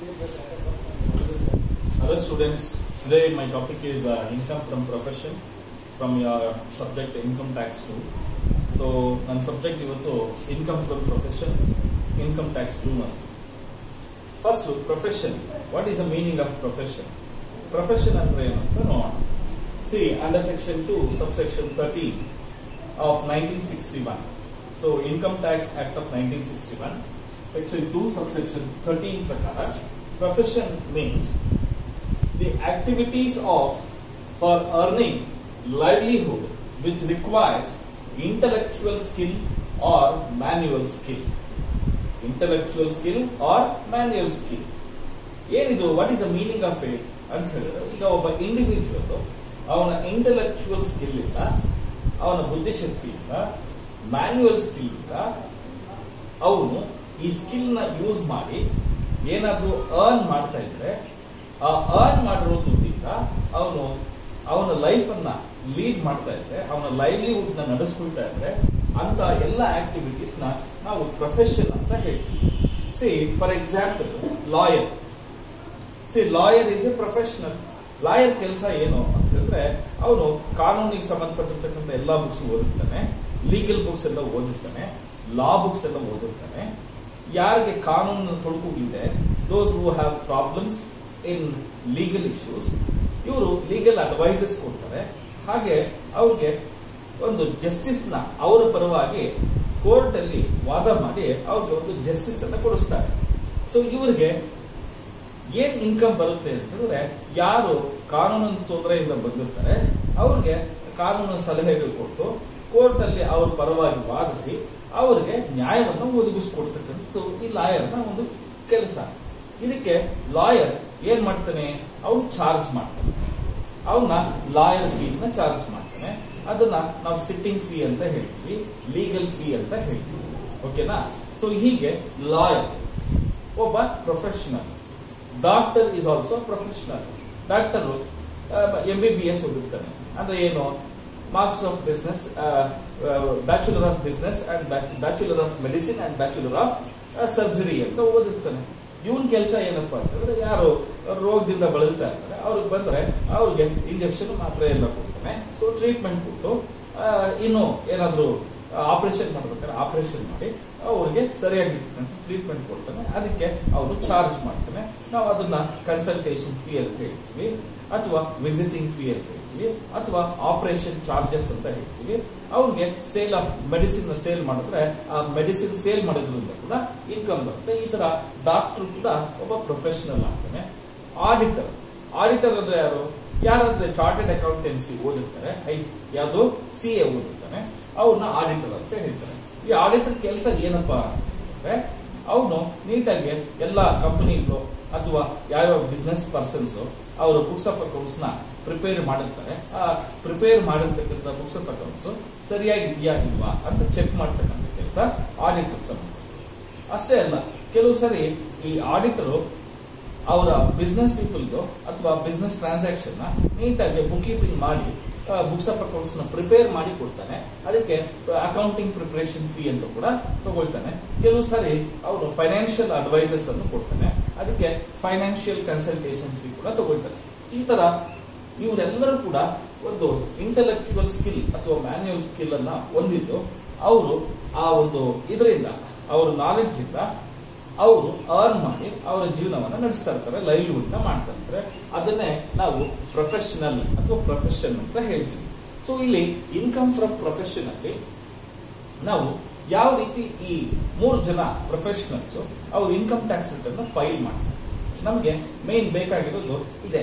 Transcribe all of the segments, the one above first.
Hello students, today my topic is uh, income from profession from your subject income tax 2. So ನನ್ನ subject ಇವತ್ತು income from profession income tax two ಅಂತ first profession what is the meaning of profession profession ಅಂದ್ರೆ ಏನು ಅಂತ ನೋಡೋಣ see under section two sub section thirteen of nineteen sixty one so income tax act of nineteen sixty one section two sub section thirteen ಪ್ರಕಾರ profession means the activities of for earning livelihood which requires intellectual skill or manual skill intellectual skill or manual skill ಏನಿದು what is the meaning of it ಅಂತ ಹೇಳಿದ್ರೆ ಈಗ ಒಬ್ಬ individual ಅವನ intellectual skill ಇಂದ ಅವನ ಬುದ್ಧಿಶಕ್ತಿಯಿಂದ manual skill ಇಂದ ಅವನು ಈ ಸ್ಕಿಲ್ ನ ಯೂಸ್ ಮಾಡಿ ಏನಾದ್ರೂ ಅರ್ನ್ ಮಾಡ್ತಾ ಇದ್ರೆ ಆ ಅರ್ನ್ ಮಾಡಿರೋ ದುಡ್ಡಿಂದ ಅವನು ಅವನ ಲೈಫ್ ಅನ್ನ ಲೀಡ್ ಮಾಡ್ತಾ ಇದ್ರೆ ಅವನ ಲೈವ್ಲಿಹುಡ್ ನ ನಡೆಸ್ಕೊಳ್ತಾ ಇದ್ರೆ ಅಂತ ಎಲ್ಲ ಆಕ್ಟಿವಿಟೀಸ್ ನ ನಾವು ಪ್ರೊಫೆಷನ್ ಅಂತ ಹೇಳ್ತೀವಿ see for example lawyer see lawyer is a professional lawyer ಕೆಲಸ ಏನು ಅಂತ ಹೇಳಿದ್ರೆ ಅವನು ಕಾನೂನಿಗೆ ಸಂಬಂಧಪಟ್ಟಿರ್ತಕ್ಕಂಥ ಎಲ್ಲಾ ಬುಕ್ಸ್ ಓದಿರ್ತಾನೆ ಲೀಗಲ್ ಬುಕ್ಸ್ ಎಲ್ಲ ಓದಿರ್ತಾನೆ ಲಾ ಬುಕ್ಸ್ ಎಲ್ಲ ಓದಿರ್ತಾನೆ ಯಾರಿಗೆ ಕಾನೂನು ತೊಡಕುಗಿದೆ those who have problems in legal issues ಇವರು ಲೀಗಲ್ ಅಡ್ವೈಸಸ್ ಕೊಡ್ತಾರೆ ಹಾಗೆ ಅವ್ರಿಗೆ ಒಂದು ಜಸ್ಟಿಸ್ ನ ಅವರ ಪರವಾಗಿ ಕೋರ್ಟ್ ಅಲ್ಲಿ ವಾದ ಮಾಡಿ ಅವ್ರಿಗೆ ಒಂದು ಜಸ್ಟಿಸ್ ಅನ್ನ ಕೊಡಿಸ್ತಾರೆ ಸೊ ಇವರಿಗೆ ಏನ್ ಇನ್ಕಮ್ ಬರುತ್ತೆ ಅಂತ ಹೇಳಿದ್ರೆ ಯಾರು ಕಾನೂನಿನ ತೊಂದರೆಯಿಂದ ಬಂದಿರ್ತಾರೆ ಅವ್ರಿಗೆ ಕಾನೂನು ಸಲಹೆಗಳು ಕೊಟ್ಟು ಕೋರ್ಟ್ ಅಲ್ಲಿ ಅವ್ರ ಪರವಾಗಿ ವಾದಿಸಿ ಅವರಿಗೆ ನ್ಯಾಯವನ್ನು ಒದಗಿಸ್ಕೊಡ್ತಕ್ಕಂಥದ್ದು ಈ ಲಾಯರ್ನ ಒಂದು ಕೆಲಸ ಇದಕ್ಕೆ ಲಾಯರ್ ಏನ್ ಮಾಡ್ತಾನೆ ಅವನು ಚಾರ್ಜ್ ಮಾಡ್ತಾನೆ ಅವನ ಲಾಯರ್ ಫೀಸ್ ನ ಚಾರ್ಜ್ ಮಾಡ್ತಾನೆ ಅದನ್ನ ನಾವು ಸಿಟ್ಟಿಂಗ್ ಫೀ ಅಂತ ಹೇಳ್ತೀವಿ ಲೀಗಲ್ ಫೀ ಅಂತ ಹೇಳ್ತೀವಿ ಓಕೆನಾ ಸೊ ಹೀಗೆ ಲಾಯರ್ ಒಬ್ಬ professional doctor is also professional doctor M B B S ಓದಿರ್ತಾನೆ ಅಂದ್ರೆ ಏನು master of business bachelor of business and bachelor of medicine and bachelor of surgery ಅಂತ ಓದಿರ್ತಾನೆ ಇವನ್ ಕೆಲಸ ಏನಪ್ಪಾ ಅಂತಂದ್ರೆ ಯಾರು ರೋಗದಿಂದ ಬಳಲ್ತಾ ಇರ್ತಾರೆ ಅವ್ರಿಗೆ ಬಂದ್ರೆ ಅವ್ರಿಗೆ ಇಂಜೆಕ್ಷನ್ ಮಾತ್ರ ಎಲ್ಲ ಕೊಡ್ತಾನೆ ಸೊ ಟ್ರೀಟ್ಮೆಂಟ್ ಕೊಟ್ಟು ಇನ್ನು ಏನಾದ್ರು ಆಪರೇಷನ್ ಮಾಡ್ಬೇಕಾದ್ರೆ ಆಪರೇಷನ್ ಮಾಡಿ ಅವ್ರಿಗೆ ಸರಿಯಾಗಿರ್ತಕ್ಕಂಥ ಟ್ರೀಟ್ಮೆಂಟ್ ಕೊಡ್ತಾನೆ ಅದಕ್ಕೆ ಅವನು ಚಾರ್ಜ್ ಮಾಡ್ತಾನೆ ನಾವು ಅದನ್ನ ಕನ್ಸಲ್ಟೇಷನ್ ಫೀ ಅಂತ ಹೇಳ್ತೀವಿ ಅಥವಾ ವಿಸಿಟಿಂಗ್ ಫೀ ಅಂತ ಹೇಳ್ತೀವಿ ಅಥವಾ ಆಪರೇಷನ್ ಚಾರ್ಜಸ್ ಅಂತ ಹೇಳ್ತೀವಿ ಅವ್ರಿಗೆ ಸೇಲ್ ಆಫ್ ಮೆಡಿಸಿನ್ ಸೇಲ್ ಮಾಡಿದ್ರೆ ಆ ಮೆಡಿಸಿನ್ ಸೇಲ್ ಮಾಡೋದ್ರಿಂದ ಕೂಡ ಇನ್ಕಮ್ ಬರುತ್ತೆ ಈ ತರ ಡಾಕ್ಟರ್ ಕೂಡ ಒಬ್ಬ ಪ್ರೊಫೆಷನಲ್ ಆಗ್ತಾನೆ ಆಡಿಟರ್ ಆಡಿಟರ್ ಅಂದ್ರೆ ಯಾರು ಯಾರಂದ್ರೆ ಚಾರ್ಟೆಡ್ ಅಕೌಂಟೆನ್ಸಿ ಓದಿರ್ತಾರೆ ಐ ಯಾವುದು ಸಿ ಎ ಓದಿರ್ತಾನೆ ಅವ್ರನ್ನ ಆಡಿಟರ್ ಅಂತ ಹೇಳ್ತಾರೆ ಈ ಆಡಿಟರ್ ಕೆಲಸ ಏನಪ್ಪಾ ಅಂತಂದ್ರೆ ಅವನು ನೀಟಾಗಿ ಎಲ್ಲ ಕಂಪನಿಗಳು ಅಥವಾ ಯಾವ್ಯಾವ ಬಿಸ್ನೆಸ್ ಪರ್ಸನ್ಸ್ ಅವರು ಬುಕ್ಸ್ ಆಫ್ ಅಕೌಂಟ್ಸ್ ನ ಪ್ರಿಪೇರ್ ಮಾಡಿರ್ತಾರೆ ಆ ಪ್ರಿಪೇರ್ ಮಾಡಿರ್ತಕ್ಕಂಥ ಬುಕ್ಸ್ ಆಫ್ ಅಕೌಂಟ್ಸ್ ಸರಿಯಾಗಿ ಇದೆಯಾ ಇಲ್ವಾ ಅಂತ ಚೆಕ್ ಮಾಡ್ತಕ್ಕಂಥ ಕೆಲಸ ಆಡಿಟರ್ ಸಂಬಂಧ ಅಷ್ಟೇ ಅಲ್ಲ ಕೆಲವು ಸರಿ ಈ ಆಡಿಟರು ಅವರ ಬಿಸ್ನೆಸ್ ಪೀಪಲ್ದು ಅಥವಾ ಬಿಸ್ನೆಸ್ ಟ್ರಾನ್ಸಾಕ್ಷನ್ ನ ನೀಟಾಗಿ ಬುಕ್ ಕೀಪಿಂಗ್ ಮಾಡಿ ಬುಕ್ಸ್ ಆಫ್ ಅಕೌಂಟ್ಸ್ ನ ಪ್ರಿಪೇರ್ ಮಾಡಿ ಕೊಡ್ತಾನೆ ಅದಕ್ಕೆ ಅಕೌಂಟಿಂಗ್ ಪ್ರಿಪರೇಷನ್ ಫೀ ಅಂತ ಕೂಡ ತಗೊಳ್ತಾನೆ ಕೆಲವು ಸಾರಿ ಅವರು ಫೈನಾನ್ಷಿಯಲ್ ಅಡ್ವೈಸಸ್ ಅನ್ನು ಕೊಡ್ತಾನೆ ಅದಕ್ಕೆ ಫೈನಾನ್ಷಿಯಲ್ ಕನ್ಸಲ್ಟೇಷನ್ ಫೀ ಕೂಡ ತಗೊಳ್ತಾನೆ ಈ ತರ ಇವರೆಲ್ಲರೂ ಕೂಡ ಒಂದು ಇಂಟೆಲೆಕ್ಚುವಲ್ ಸ್ಕಿಲ್ ಅಥವಾ ಮ್ಯಾನ್ಯುಯಲ್ ಸ್ಕಿಲ್ ಅನ್ನ ಹೊಂದಿದ್ದು ಅವರು ಆ ಒಂದು ಇದರಿಂದ ಅವರ ನಾಲೆಡ್ಜ್ ಇಂದ ಅವರು ಅರ್ನ್ ಮಾಡಿ ಅವರ ಜೀವನವನ್ನ ನಡೆಸ್ತಾ ಇರ್ತಾರೆ ಲೈವ್ಲಿಹುಡ್ ನ ಮಾಡ್ತಾ ಇರ್ತಾರೆ ಅದನ್ನೇ ನಾವು ಪ್ರೊಫೆಷನಲ್ ಅಥವಾ ಪ್ರೊಫೆಷನ್ ಅಂತ ಹೇಳ್ತೀವಿ ಸೊ ಇಲ್ಲಿ ಇನ್ಕಮ್ ಫ್ರಮ್ ಪ್ರೊಫೆಷನ್ ಅಲ್ಲಿ ನಾವು ಯಾವ ರೀತಿ ಈ ಮೂರು ಜನ ಪ್ರೊಫೆಷನಲ್ಸ್ ಅವ್ರ ಇನ್ಕಮ್ ಟ್ಯಾಕ್ಸ್ ರಿಟರ್ನ್ ಫೈಲ್ ಮಾಡ್ತಾರೆ ನಮಗೆ ಮೇನ್ ಬೇಕಾಗಿರೋದು ಇದೆ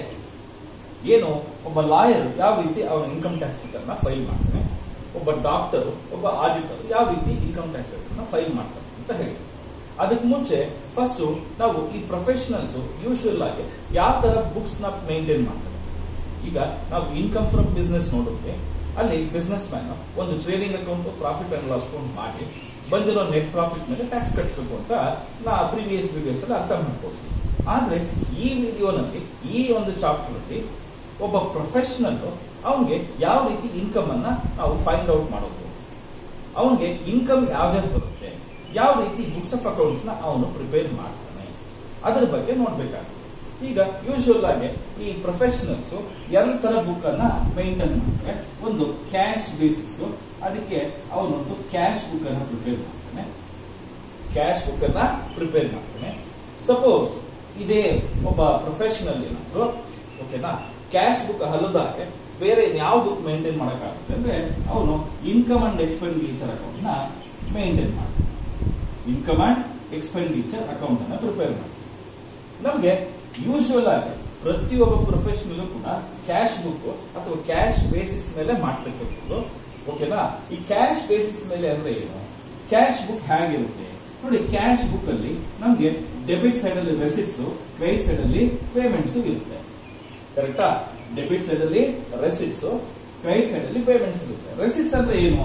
ಏನು ಒಬ್ಬ ಲಾಯರ್ ಯಾವ ರೀತಿ ಅವರ ಇನ್ಕಮ್ ಟ್ಯಾಕ್ಸ್ ರಿಟರ್ನ್ ಫೈಲ್ ಮಾಡ್ತಾನೆ ಒಬ್ಬ ಡಾಕ್ಟರ್ ಒಬ್ಬ ಆಡಿಟರ್ ಯಾವ ರೀತಿ ಇನ್ಕಮ್ ಟ್ಯಾಕ್ಸ್ ರಿಟರ್ನ್ ಫೈಲ್ ಮಾಡ್ತಾರೆ ಅಂತ ಹೇಳಿ ಅದಕ್ಕೆ ಮುಂಚೆ ಫಸ್ಟ್ ನಾವು ಈ ಪ್ರೊಫೆಷನಲ್ಸ್ ಯೂಶುವಲ್ ಆಗಿ ಯಾವ ತರ ಬುಕ್ಸ್ ನ ಮೇಂಟೈನ್ ಮಾಡ್ತಾರೆ ಈಗ ನಾವು ಇನ್ಕಮ್ ಫ್ರಮ್ ಬಿಸ್ನೆಸ್ ನೋಡಿದ್ರೆ ಅಲ್ಲಿ ಬಿಸ್ನೆಸ್ ಮ್ಯಾನ್ ಒಂದು trading account profit and loss account ಮಾಡಿ ಬಂದಿರೋ ನೆಟ್ ಪ್ರಾಫಿಟ್ ಮೇಲೆ ಟ್ಯಾಕ್ಸ್ ಕಟ್ಟಬೇಕು ಅಂತ ನಾ ಪ್ರೀವಿಯಸ್ ವಿಡಿಯೋಸ್ ಅಲ್ಲಿ ಅರ್ಥ ಮಾಡ್ಕೊಳ್ತೀವಿ ಆದ್ರೆ ಈ ವಿಡಿಯೋನಲ್ಲಿ ಈ ಒಂದು ಚಾಪ್ಟರ್ ಅಲ್ಲಿ ಒಬ್ಬ ಪ್ರೊಫೆಷನಲ್ ಅವನಿಗೆ ಯಾವ ರೀತಿ ಇನ್ಕಮ್ ಅನ್ನ ನಾವು ಫೈಂಡ್ ಔಟ್ ಮಾಡೋದು ಅವನಿಗೆ ಇನ್ಕಮ್ ಯಾವ್ಯಾವ್ದು ಬರುತ್ತೆ ಯಾವ ರೀತಿ ಬುಕ್ಸ್ ಆಫ್ ಅಕೌಂಟ್ಸ್ ನ ಅವನು ಪ್ರಿಪೇರ್ ಮಾಡ್ತಾನೆ ಅದರ ಬಗ್ಗೆ ನೋಡ್ಬೇಕಾಗುತ್ತೆ ಈಗ ಯೂಶುವಲ್ ಆಗಿ ಈ ಪ್ರೊಫೆಷನಲ್ಸ್ ಎರಡು ತರ ಬುಕ್ ಅನ್ನ ಮೈಂಟೈನ್ ಮಾಡ್ತಾರೆ ಒಂದು ಕ್ಯಾಶ್ ಬೇಸಿಸ್ ಅದಕ್ಕೆ ಅವನೊಂದು ಕ್ಯಾಶ್ ಬುಕ್ ಅನ್ನ ಪ್ರಿಪೇರ್ ಮಾಡ್ತಾನೆ ಕ್ಯಾಶ್ ಬುಕ್ ಅನ್ನ ಪ್ರಿಪೇರ್ ಮಾಡ್ತಾನೆ ಸಪೋಸ್ ಇದೇ ಒಬ್ಬ ಪ್ರೊಫೆಷನಲ್ ಏನಾದ್ರು ಓಕೆನಾ ಕ್ಯಾಶ್ ಬುಕ್ ಅಲ್ಲದಾಗೆ ಬೇರೆ ಯಾವ ಬುಕ್ ಮೇಂಟೈನ್ ಮಾಡಕ್ಕಾಗುತ್ತೆ ಅಂದ್ರೆ ಅವನು ಇನ್ಕಮ್ ಅಂಡ್ ಎಕ್ಸ್ಪೆಂಡಿಚರ್ ಅಕೌಂಟ್ ನ ಮೇಂಟೈನ್ ಮಾಡ್ತಾನೆ ಇನ್ಕಮ್ ಅಂಡ್ ಎಕ್ಸ್ಪೆಂಡಿಚರ್ ಅಕೌಂಟ್ ಅನ್ನ ಪ್ರಿಪೇರ್ ಮಾಡ್ತಾನೆ ನಮಗೆ ಯೂಶುವಲ್ ಆಗಿ ಪ್ರತಿಯೊಬ್ಬ ಪ್ರೊಫೆಷನಲ್ ಕೂಡ ಕ್ಯಾಶ್ ಬುಕ್ ಅಥವಾ ಕ್ಯಾಶ್ ಬೇಸಿಸ್ ಮೇಲೆ ಮಾಡ್ತಕ್ಕಂಥದ್ದು ಓಕೆನಾ ಈ ಕ್ಯಾಶ್ ಬೇಸಿಸ್ ಮೇಲೆ ಅಂದ್ರೆ ಏನು ಕ್ಯಾಶ್ ಬುಕ್ ಹೇಗಿರುತ್ತೆ ನೋಡಿ ಕ್ಯಾಶ್ ಬುಕ್ ಅಲ್ಲಿ ನಮಗೆ ಡೆಬಿಟ್ ಸೈಡ್ ಅಲ್ಲಿ ರೆಸಿಟ್ಸ್ ಕ್ರೆಡಿಟ್ ಸೈಡ್ ಅಲ್ಲಿ ಪೇಮೆಂಟ್ಸ್ ಇರುತ್ತೆ ಕರೆಕ್ಟಾ ಡೆಬಿಟ್ ಸೈಡ್ ಅಲ್ಲಿ ರೆಸಿಟ್ಸ್ ಕ್ರೆಡಿಟ್ ಸೈಡ್ ಅಲ್ಲಿ ಪೇಮೆಂಟ್ಸ್ ಇರುತ್ತೆ ರೆಸಿಟ್ಸ್ ಅಂದ್ರೆ ಏನು